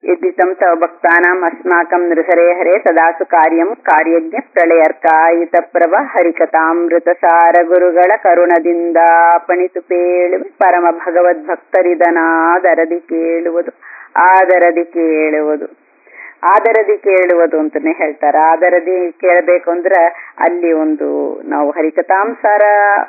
यदितं तव भक्तानाम् अस्माकं नृहरे हरे ಸದಾಸು ಕಾರ್ಯಂ ಕಾರ್ಯಜ್ಞ ಪ್ರಳಯರ್ಕಾಯಿತಪ್ರಭ ಹರಿಕಥಾಮೃತಸಾರ ಗುರುಗಳ ಕರುಣದಿಂದ ಪಣಿತು ಪೇಳುವೆ ಪರಮ ಭಗವದ್ಭಕ್ತರಿದನಾದರದಿ ಕೇಳುವುದು ಆದರದಿ ಕೇಳುವುದು ಆದರದಿ ಕೇಳುವುದು ಅಂತಾನೆ ಹೇಳ್ತಾರೆ ಆದರದಿ ಕೇಳಬೇಕು ಅಂದ್ರೆ ಅಲ್ಲಿ ಒಂದು ನಾವು ಹರಿಕಥಾಂಸಾರ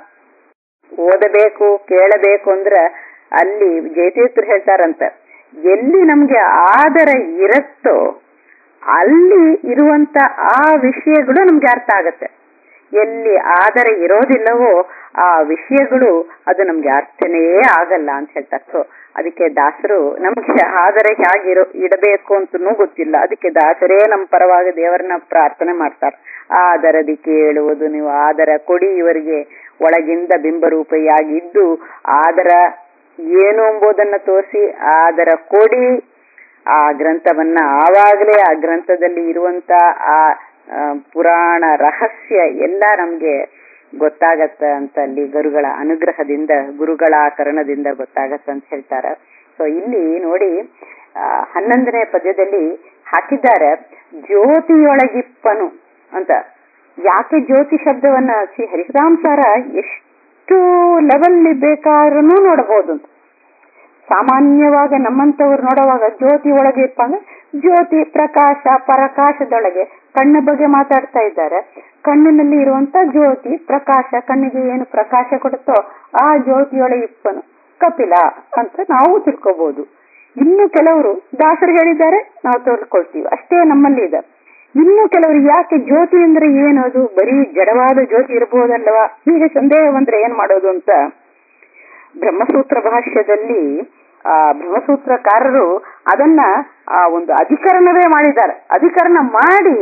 ಓದಬೇಕು ಕೇಳಬೇಕು ಅಂದ್ರೆ ಅಲ್ಲಿ ಜಯತೀರ್ಥರು ಹೇಳ್ತಾರಂತ ಎಲ್ಲಿ ನಮ್ಗೆ ಆದರ ಇರುತ್ತೋ ಅಲ್ಲಿ ಇರುವಂತ ಆ ವಿಷಯಗಳು ನಮ್ಗೆ ಅರ್ಥ ಆಗತ್ತೆ ಎಲ್ಲಿ ಆದರ ಇರೋದಿಲ್ಲವೋ ಆ ವಿಷಯಗಳು ಅದು ನಮ್ಗೆ ಅರ್ಥನೇ ಆಗಲ್ಲ ಅಂತ ಹೇಳ್ತಾರೆ ಸೊ ಅದಕ್ಕೆ ದಾಸರು ನಮ್ಗೆ ಆದರ ಹೇಗಿರೋ ಇಡಬೇಕು ಅಂತನೂ ಗೊತ್ತಿಲ್ಲ ಅದಕ್ಕೆ ದಾಸರೇ ನಮ್ಮ ಪರವಾಗಿ ದೇವರನ್ನ ಪ್ರಾರ್ಥನೆ ಮಾಡ್ತಾರೆ ಆದರದಿ ಕೇಳುವುದು ನೀವು ಆದರ ಕೊಡಿ ಇವರಿಗೆ ಒಳಗಿಂದ ಬಿಂಬರೂಪಿಯಾಗಿದ್ದು ಆದರ ಏನು ಎಂಬುದನ್ನ ತೋರಿಸಿ ಆದರ ಕೊಡಿ ಆ ಗ್ರಂಥವನ್ನ ಆವಾಗಲೇ ಆ ಗ್ರಂಥದಲ್ಲಿ ಇರುವಂತ ಆ ಪುರಾಣ ರಹಸ್ಯ ಎಲ್ಲ ನಮ್ಗೆ ಗೊತ್ತಾಗತ್ತ ಅಂತ ಅಲ್ಲಿ ಗುರುಗಳ ಅನುಗ್ರಹದಿಂದ ಗುರುಗಳ ಕರಣದಿಂದ ಗೊತ್ತಾಗತ್ತ ಅಂತ ಹೇಳ್ತಾರೆ ಸೊ ಇಲ್ಲಿ ನೋಡಿ ಹನ್ನೊಂದನೇ ಪದ್ಯದಲ್ಲಿ ಹಾಕಿದ್ದಾರೆ ಜ್ಯೋತಿಯೊಳಗಿಪ್ಪನು ಅಂತ ಯಾಕೆ ಜ್ಯೋತಿ ಶಬ್ದವನ್ನ ಶ್ರೀ ಹರಿಕರಾಂಸಾರ ಎಷ್ಟು ಲೆವೆಲ್ ಬೇಕಾದ್ರೂ ನೋಡಬಹುದು ಅಂತ ಸಾಮಾನ್ಯವಾಗಿ ನಮ್ಮಂತವ್ರು ನೋಡುವಾಗ ಜ್ಯೋತಿ ಒಳಗೆ ಇಪ್ಪಂದ್ರೆ ಜ್ಯೋತಿ ಪ್ರಕಾಶ ಪರಕಾಶದೊಳಗೆ ಕಣ್ಣ ಬಗ್ಗೆ ಮಾತಾಡ್ತಾ ಇದ್ದಾರೆ ಕಣ್ಣಿನಲ್ಲಿ ಇರುವಂತ ಜ್ಯೋತಿ ಪ್ರಕಾಶ ಕಣ್ಣಿಗೆ ಏನು ಪ್ರಕಾಶ ಕೊಡುತ್ತೋ ಆ ಜ್ಯೋತಿಯೊಳಗೆ ಇಪ್ಪನು ಕಪಿಲ ಅಂತ ನಾವು ತಿಳ್ಕೋಬಹುದು ಇನ್ನು ಕೆಲವರು ದಾಸರು ಹೇಳಿದ್ದಾರೆ ನಾವು ತಿಳ್ಕೊಳ್ತೀವಿ ಅಷ್ಟೇ ನಮ್ಮಲ್ಲಿ ಇದೆ ಇನ್ನು ಕೆಲವರು ಯಾಕೆ ಜ್ಯೋತಿ ಅಂದ್ರೆ ಏನದು ಬರೀ ಜಡವಾದ ಜ್ಯೋತಿ ಇರಬಹುದಲ್ವಾ ಹೀಗೆ ಸಂದೇಹ ಬಂದ್ರೆ ಏನ್ ಮಾಡೋದು ಅಂತ ಬ್ರಹ್ಮಸೂತ್ರ ಭಾಷ್ಯದಲ್ಲಿ ಆ ಬ್ರಹ್ಮಸೂತ್ರಕಾರರು ಅದನ್ನ ಆ ಒಂದು ಅಧಿಕರಣವೇ ಮಾಡಿದ್ದಾರೆ ಅಧಿಕರಣ ಮಾಡಿ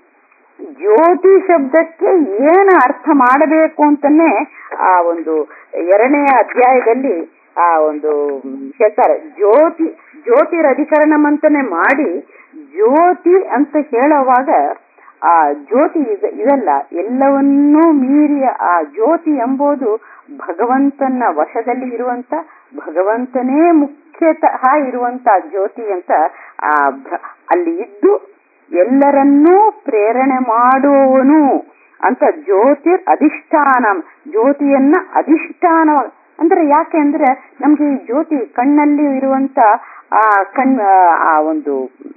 ಜ್ಯೋತಿ ಶಬ್ದಕ್ಕೆ ಏನು ಅರ್ಥ ಮಾಡಬೇಕು ಅಂತಾನೆ ಆ ಒಂದು ಎರಡನೇ ಅಧ್ಯಾಯದಲ್ಲಿ ಆ ಒಂದು ಹೇಳ್ತಾರೆ ಜ್ಯೋತಿ ಜ್ಯೋತಿರ ಅಧಿಕರಣಂ ಅಂತಾನೆ ಮಾಡಿ ಜ್ಯೋತಿ ಅಂತ ಹೇಳುವಾಗ ಆ ಜ್ಯೋತಿ ಇದಲ್ಲ ಎಲ್ಲವನ್ನೂ ಮೀರಿಯ ಆ ಜ್ಯೋತಿ ಎಂಬುದು ಭಗವಂತನ ವಶದಲ್ಲಿ ಇರುವಂತ ಭಗವಂತನೇ ಮುಖ್ಯತಃ ಇರುವಂತ ಜ್ಯೋತಿ ಅಂತ ಆ ಅಲ್ಲಿ ಇದ್ದು ಎಲ್ಲರನ್ನೂ ಪ್ರೇರಣೆ ಮಾಡುವವನು ಅಂತ ಜ್ಯೋತಿರ್ ಅಧಿಷ್ಠಾನ ಜ್ಯೋತಿಯನ್ನ ಅಧಿಷ್ಠಾನ ಅಂದ್ರೆ ಯಾಕೆ ಅಂದ್ರೆ ನಮ್ಗೆ ಈ ಜ್ಯೋತಿ ಕಣ್ಣಲ್ಲಿ ಇರುವಂತ ಆ ಕಣ್ ಆ ಒಂದು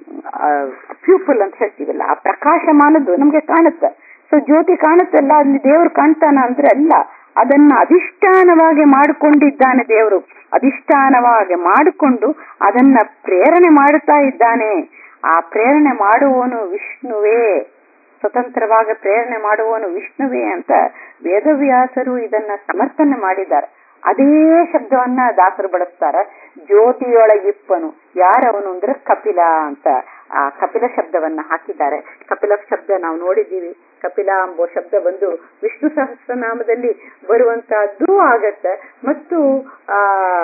ಪ್ಯೂಪಲ್ ಅಂತ ಹೇಳ್ತೀವಲ್ಲ ಆ ಪ್ರಕಾಶಮಾನದ್ದು ನಮ್ಗೆ ಕಾಣುತ್ತೆ ಸೊ ಜ್ಯೋತಿ ಕಾಣುತ್ತಲ್ಲ ಅಲ್ಲಿ ದೇವ್ರು ಕಾಣ್ತಾನ ಅಂದ್ರೆ ಅಲ್ಲ ಅದನ್ನ ಅಧಿಷ್ಠಾನವಾಗಿ ಮಾಡಿಕೊಂಡಿದ್ದಾನೆ ದೇವರು ಅಧಿಷ್ಠಾನವಾಗಿ ಮಾಡಿಕೊಂಡು ಅದನ್ನ ಪ್ರೇರಣೆ ಮಾಡುತ್ತಾ ಇದ್ದಾನೆ ಆ ಪ್ರೇರಣೆ ಮಾಡುವವನು ವಿಷ್ಣುವೇ ಸ್ವತಂತ್ರವಾಗಿ ಪ್ರೇರಣೆ ಮಾಡುವವನು ವಿಷ್ಣುವೇ ಅಂತ ವೇದವ್ಯಾಸರು ಇದನ್ನ ಸಮರ್ಥನೆ ಮಾಡಿದ್ದಾರೆ ಅದೇ ಶಬ್ದವನ್ನ ದಾಸರು ಬಳಸ್ತಾರೆ ಜ್ಯೋತಿಯೊಳಗಿಪ್ಪನು ಯಾರವನು ಅಂದ್ರೆ ಕಪಿಲ ಅಂತ ಆ ಕಪಿಲ ಶಬ್ದವನ್ನ ಹಾಕಿದ್ದಾರೆ ಕಪಿಲ ಶಬ್ದ ನಾವು ನೋಡಿದ್ದೀವಿ ಕಪಿಲ ಎಂಬ ಶಬ್ದ ಬಂದು ವಿಷ್ಣು ಸಹಸ್ರನಾಮದಲ್ಲಿ ಬರುವಂತಹದ್ದು ಆಗತ್ತೆ ಮತ್ತು ಆ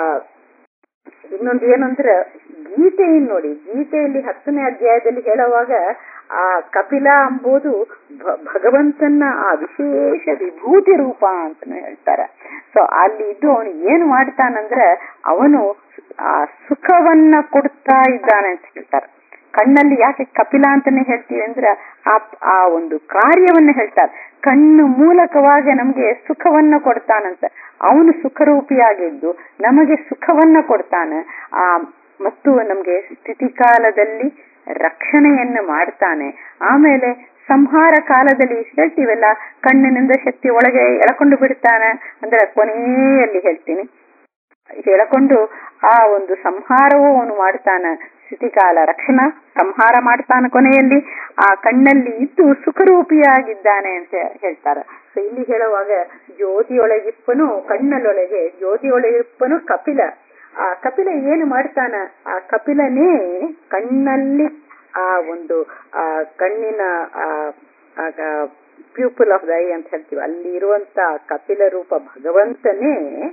ಇನ್ನೊಂದು ಏನಂದ್ರೆ ಗೀತೆಯನ್ನು ನೋಡಿ ಗೀತೆಯಲ್ಲಿ ಹತ್ತನೇ ಅಧ್ಯಾಯದಲ್ಲಿ ಹೇಳುವಾಗ ಆ ಕಪಿಲ ಎಂಬುದು ಭಗವಂತನ ಆ ವಿಶೇಷ ವಿಭೂತಿ ರೂಪ ಅಂತ ಹೇಳ್ತಾರೆ ಸೊ ಅಲ್ಲಿ ಇದ್ದು ಅವನು ಏನು ಮಾಡ್ತಾನಂದ್ರೆ ಅವನು ಆ ಸುಖವನ್ನ ಕೊಡ್ತಾ ಇದ್ದಾನೆ ಅಂತ ಹೇಳ್ತಾರೆ ಕಣ್ಣಲ್ಲಿ ಯಾಕೆ ಕಪಿಲ ಅಂತಾನೆ ಹೇಳ್ತೀವಿ ಅಂದ್ರೆ ಆ ಆ ಒಂದು ಕಾರ್ಯವನ್ನ ಹೇಳ್ತಾರೆ ಕಣ್ಣು ಮೂಲಕವಾಗಿ ನಮ್ಗೆ ಸುಖವನ್ನ ಕೊಡ್ತಾನಂತ ಅವನು ಸುಖರೂಪಿಯಾಗಿದ್ದು ನಮಗೆ ಸುಖವನ್ನ ಕೊಡ್ತಾನೆ ಆ ಮತ್ತು ನಮ್ಗೆ ಸ್ಥಿತಿಕಾಲದಲ್ಲಿ ರಕ್ಷಣೆಯನ್ನು ಮಾಡ್ತಾನೆ ಆಮೇಲೆ ಸಂಹಾರ ಕಾಲದಲ್ಲಿ ಹೇಳ್ತೀವಲ್ಲ ಕಣ್ಣಿನಿಂದ ಶಕ್ತಿ ಒಳಗೆ ಎಳ್ಕೊಂಡು ಬಿಡ್ತಾನೆ ಅಂದ್ರೆ ಕೊನೆಯಲ್ಲಿ ಹೇಳ್ತೀನಿ ಎಳಕೊಂಡು ಆ ಒಂದು ಸಂಹಾರವೂ ಅವನು ಮಾಡ್ತಾನ ಸ್ಥಿತಿಕಾಲ ರಕ್ಷಣಾ ಸಂಹಾರ ಮಾಡ್ತಾನ ಕೊನೆಯಲ್ಲಿ ಆ ಕಣ್ಣಲ್ಲಿ ಇದ್ದು ಸುಖರೂಪಿಯಾಗಿದ್ದಾನೆ ಅಂತ ಹೇಳ್ತಾರೆ ಸೊ ಇಲ್ಲಿ ಹೇಳುವಾಗ ಜ್ಯೋತಿಯೊಳಗಿಪ್ಪನು ಕಣ್ಣಲ್ಲೊಳಗೆ ಜ್ಯೋತಿಯೊಳಗಿಪ್ಪನು ಕಪಿಲ ಆ ಕಪಿಲ ಏನು ಮಾಡ್ತಾನ ಆ ಕಪಿಲನೇ ಕಣ್ಣಲ್ಲಿ ಆ ಒಂದು ಆ ಕಣ್ಣಿನ ಆ ಪ್ಯೂಪಲ್ ಆಫ್ ದ ಐ ಅಂತ ಹೇಳ್ತೀವಿ ಅಲ್ಲಿ ಇರುವಂತ ಕಪಿಲ ರೂಪ ಭಗವಂತನೇ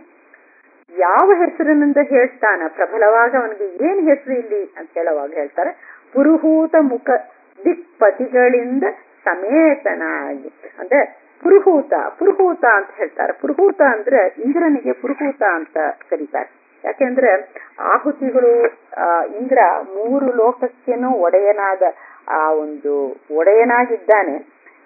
ಯಾವ ಹೆಸರಿನಿಂದ ಹೇಳ್ತಾನ ಪ್ರಬಲವಾಗ ಅವನಿಗೆ ಏನ್ ಹೆಸರು ಇಲ್ಲಿ ಅಂತ ಹೇಳುವಾಗ ಹೇಳ್ತಾರೆ ಪುರುಹೂತ ಮುಖ ದಿಕ್ಪತಿಗಳಿಂದ ಸಮೇತನಾಗಿ ಅಂದ್ರೆ ಪುರುಹೂತ ಪುರುಹೂತ ಅಂತ ಹೇಳ್ತಾರೆ ಪುರುಹೂತ ಅಂದ್ರೆ ಇಂದ್ರನಿಗೆ ಪುರುಹೂತ ಅಂತ ಕರೀತಾರೆ ಯಾಕೆಂದ್ರೆ ಆಹುತಿಗಳು ಆ, ಇಂದ್ರ ಮೂರು ಲೋಕಕ್ಕೇನೂ ಒಡೆಯನಾದ ಆ ಒಂದು ಒಡೆಯನಾಗಿದ್ದಾನೆ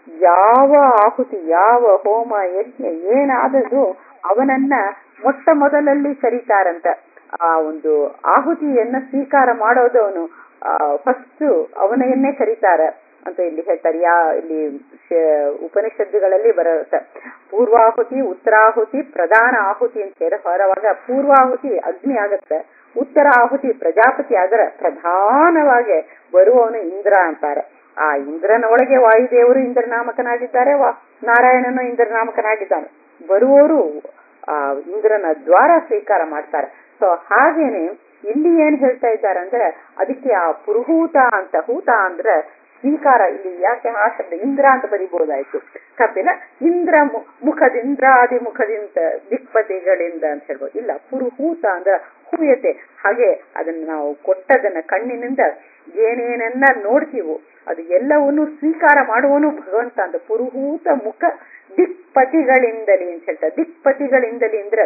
ಯಾವ ಆಹುತಿ ಯಾವ ಹೋಮ ಯಜ್ಞ ಏನಾದದು ಅವನನ್ನ ಮೊಟ್ಟ ಮೊದಲಲ್ಲಿ ಕರೀತಾರಂತ ಆ ಒಂದು ಆಹುತಿಯನ್ನ ಸ್ವೀಕಾರ ಮಾಡೋದವನು ಫಸ್ಟ್ ಅವನನ್ನೇ ಕರೀತಾರೆ ಅಂತ ಇಲ್ಲಿ ಹೇಳ್ತಾರೆ ಯಾ ಇಲ್ಲಿ ಶ- ಉಪನಿಷತ್ತುಗಳಲ್ಲಿ ಬರುತ್ತೆ ಪೂರ್ವಾಹುತಿ ಉತ್ತರಾಹುತಿ ಪ್ರಧಾನ ಆಹುತಿ ಅಂತ ಹೇಳಿ ಹೊರವಾಗ ಪೂರ್ವಾಹುತಿ ಅಗ್ನಿ ಆಗತ್ತೆ ಉತ್ತರ ಆಹುತಿ ಪ್ರಜಾಪತಿ ಆದ್ರೆ ಪ್ರಧಾನವಾಗಿ ಬರುವವನು ಇಂದ್ರ ಅಂತಾರೆ ಆ ಇಂದ್ರನೊಳಗೆ ವಾಯುದೇವರು ಇಂದ್ರನಾಮಕನಾಗಿದ್ದಾರೆ ವಾ ನಾರಾಯಣನು ಇಂದ್ರನಾಮಕನಾಗಿದ್ದಾನೆ ಬರುವವರು ಆ ಇಂದ್ರನ ದ್ವಾರ ಸ್ವೀಕಾರ ಮಾಡ್ತಾರೆ ಸೊ ಹಾಗೇನೆ ಇಲ್ಲಿ ಏನ್ ಹೇಳ್ತಾ ಇದ್ದಾರೆ ಅಂದ್ರೆ ಅದಕ್ಕೆ ಆ ಪುರುಹೂತ ಅಂತ ಹೂತ ಅಂದ್ರೆ ಸ್ವೀಕಾರ ಇಲ್ಲಿ ಯಾಕೆ ಆ ಶಬ್ದ ಇಂದ್ರ ಅಂತ ಬರಿಬಹುದಾಯ್ತು ಕಪಿಲ ಇಂದ್ರ ಮು- ಮುಖದಿಂದ ಆದಿ ಮುಖದಿಂದ ದಿಕ್ಪತಿಗಳಿಂದ ಅಂತ ಹೇಳ್ಬೋದು ಇಲ್ಲ ಪುರುಹೂತ ಅಂದ್ರೆ ಹೂಯತೆ ಹಾಗೆ ಅದನ್ನ ನಾವು ಕೊಟ್ಟದನ್ನ ಕಣ್ಣಿನಿಂದ ಏನೇನೆಲ್ಲ ನೋಡ್ತೀವೋ ಅದು ಎಲ್ಲವನ್ನು ಸ್ವೀಕಾರ ಮಾಡುವನು ಭಗವಂತ ಅಂತ ಪುರುಹೂತ ಮುಖ ದಿಕ್ಪತಿಗಳಿಂದಲಿ ಅಂತ ಹೇಳ್ತಾರೆ ದಿಕ್ಪತಿಗಳಿಂದಲಿ ಅಂದ್ರೆ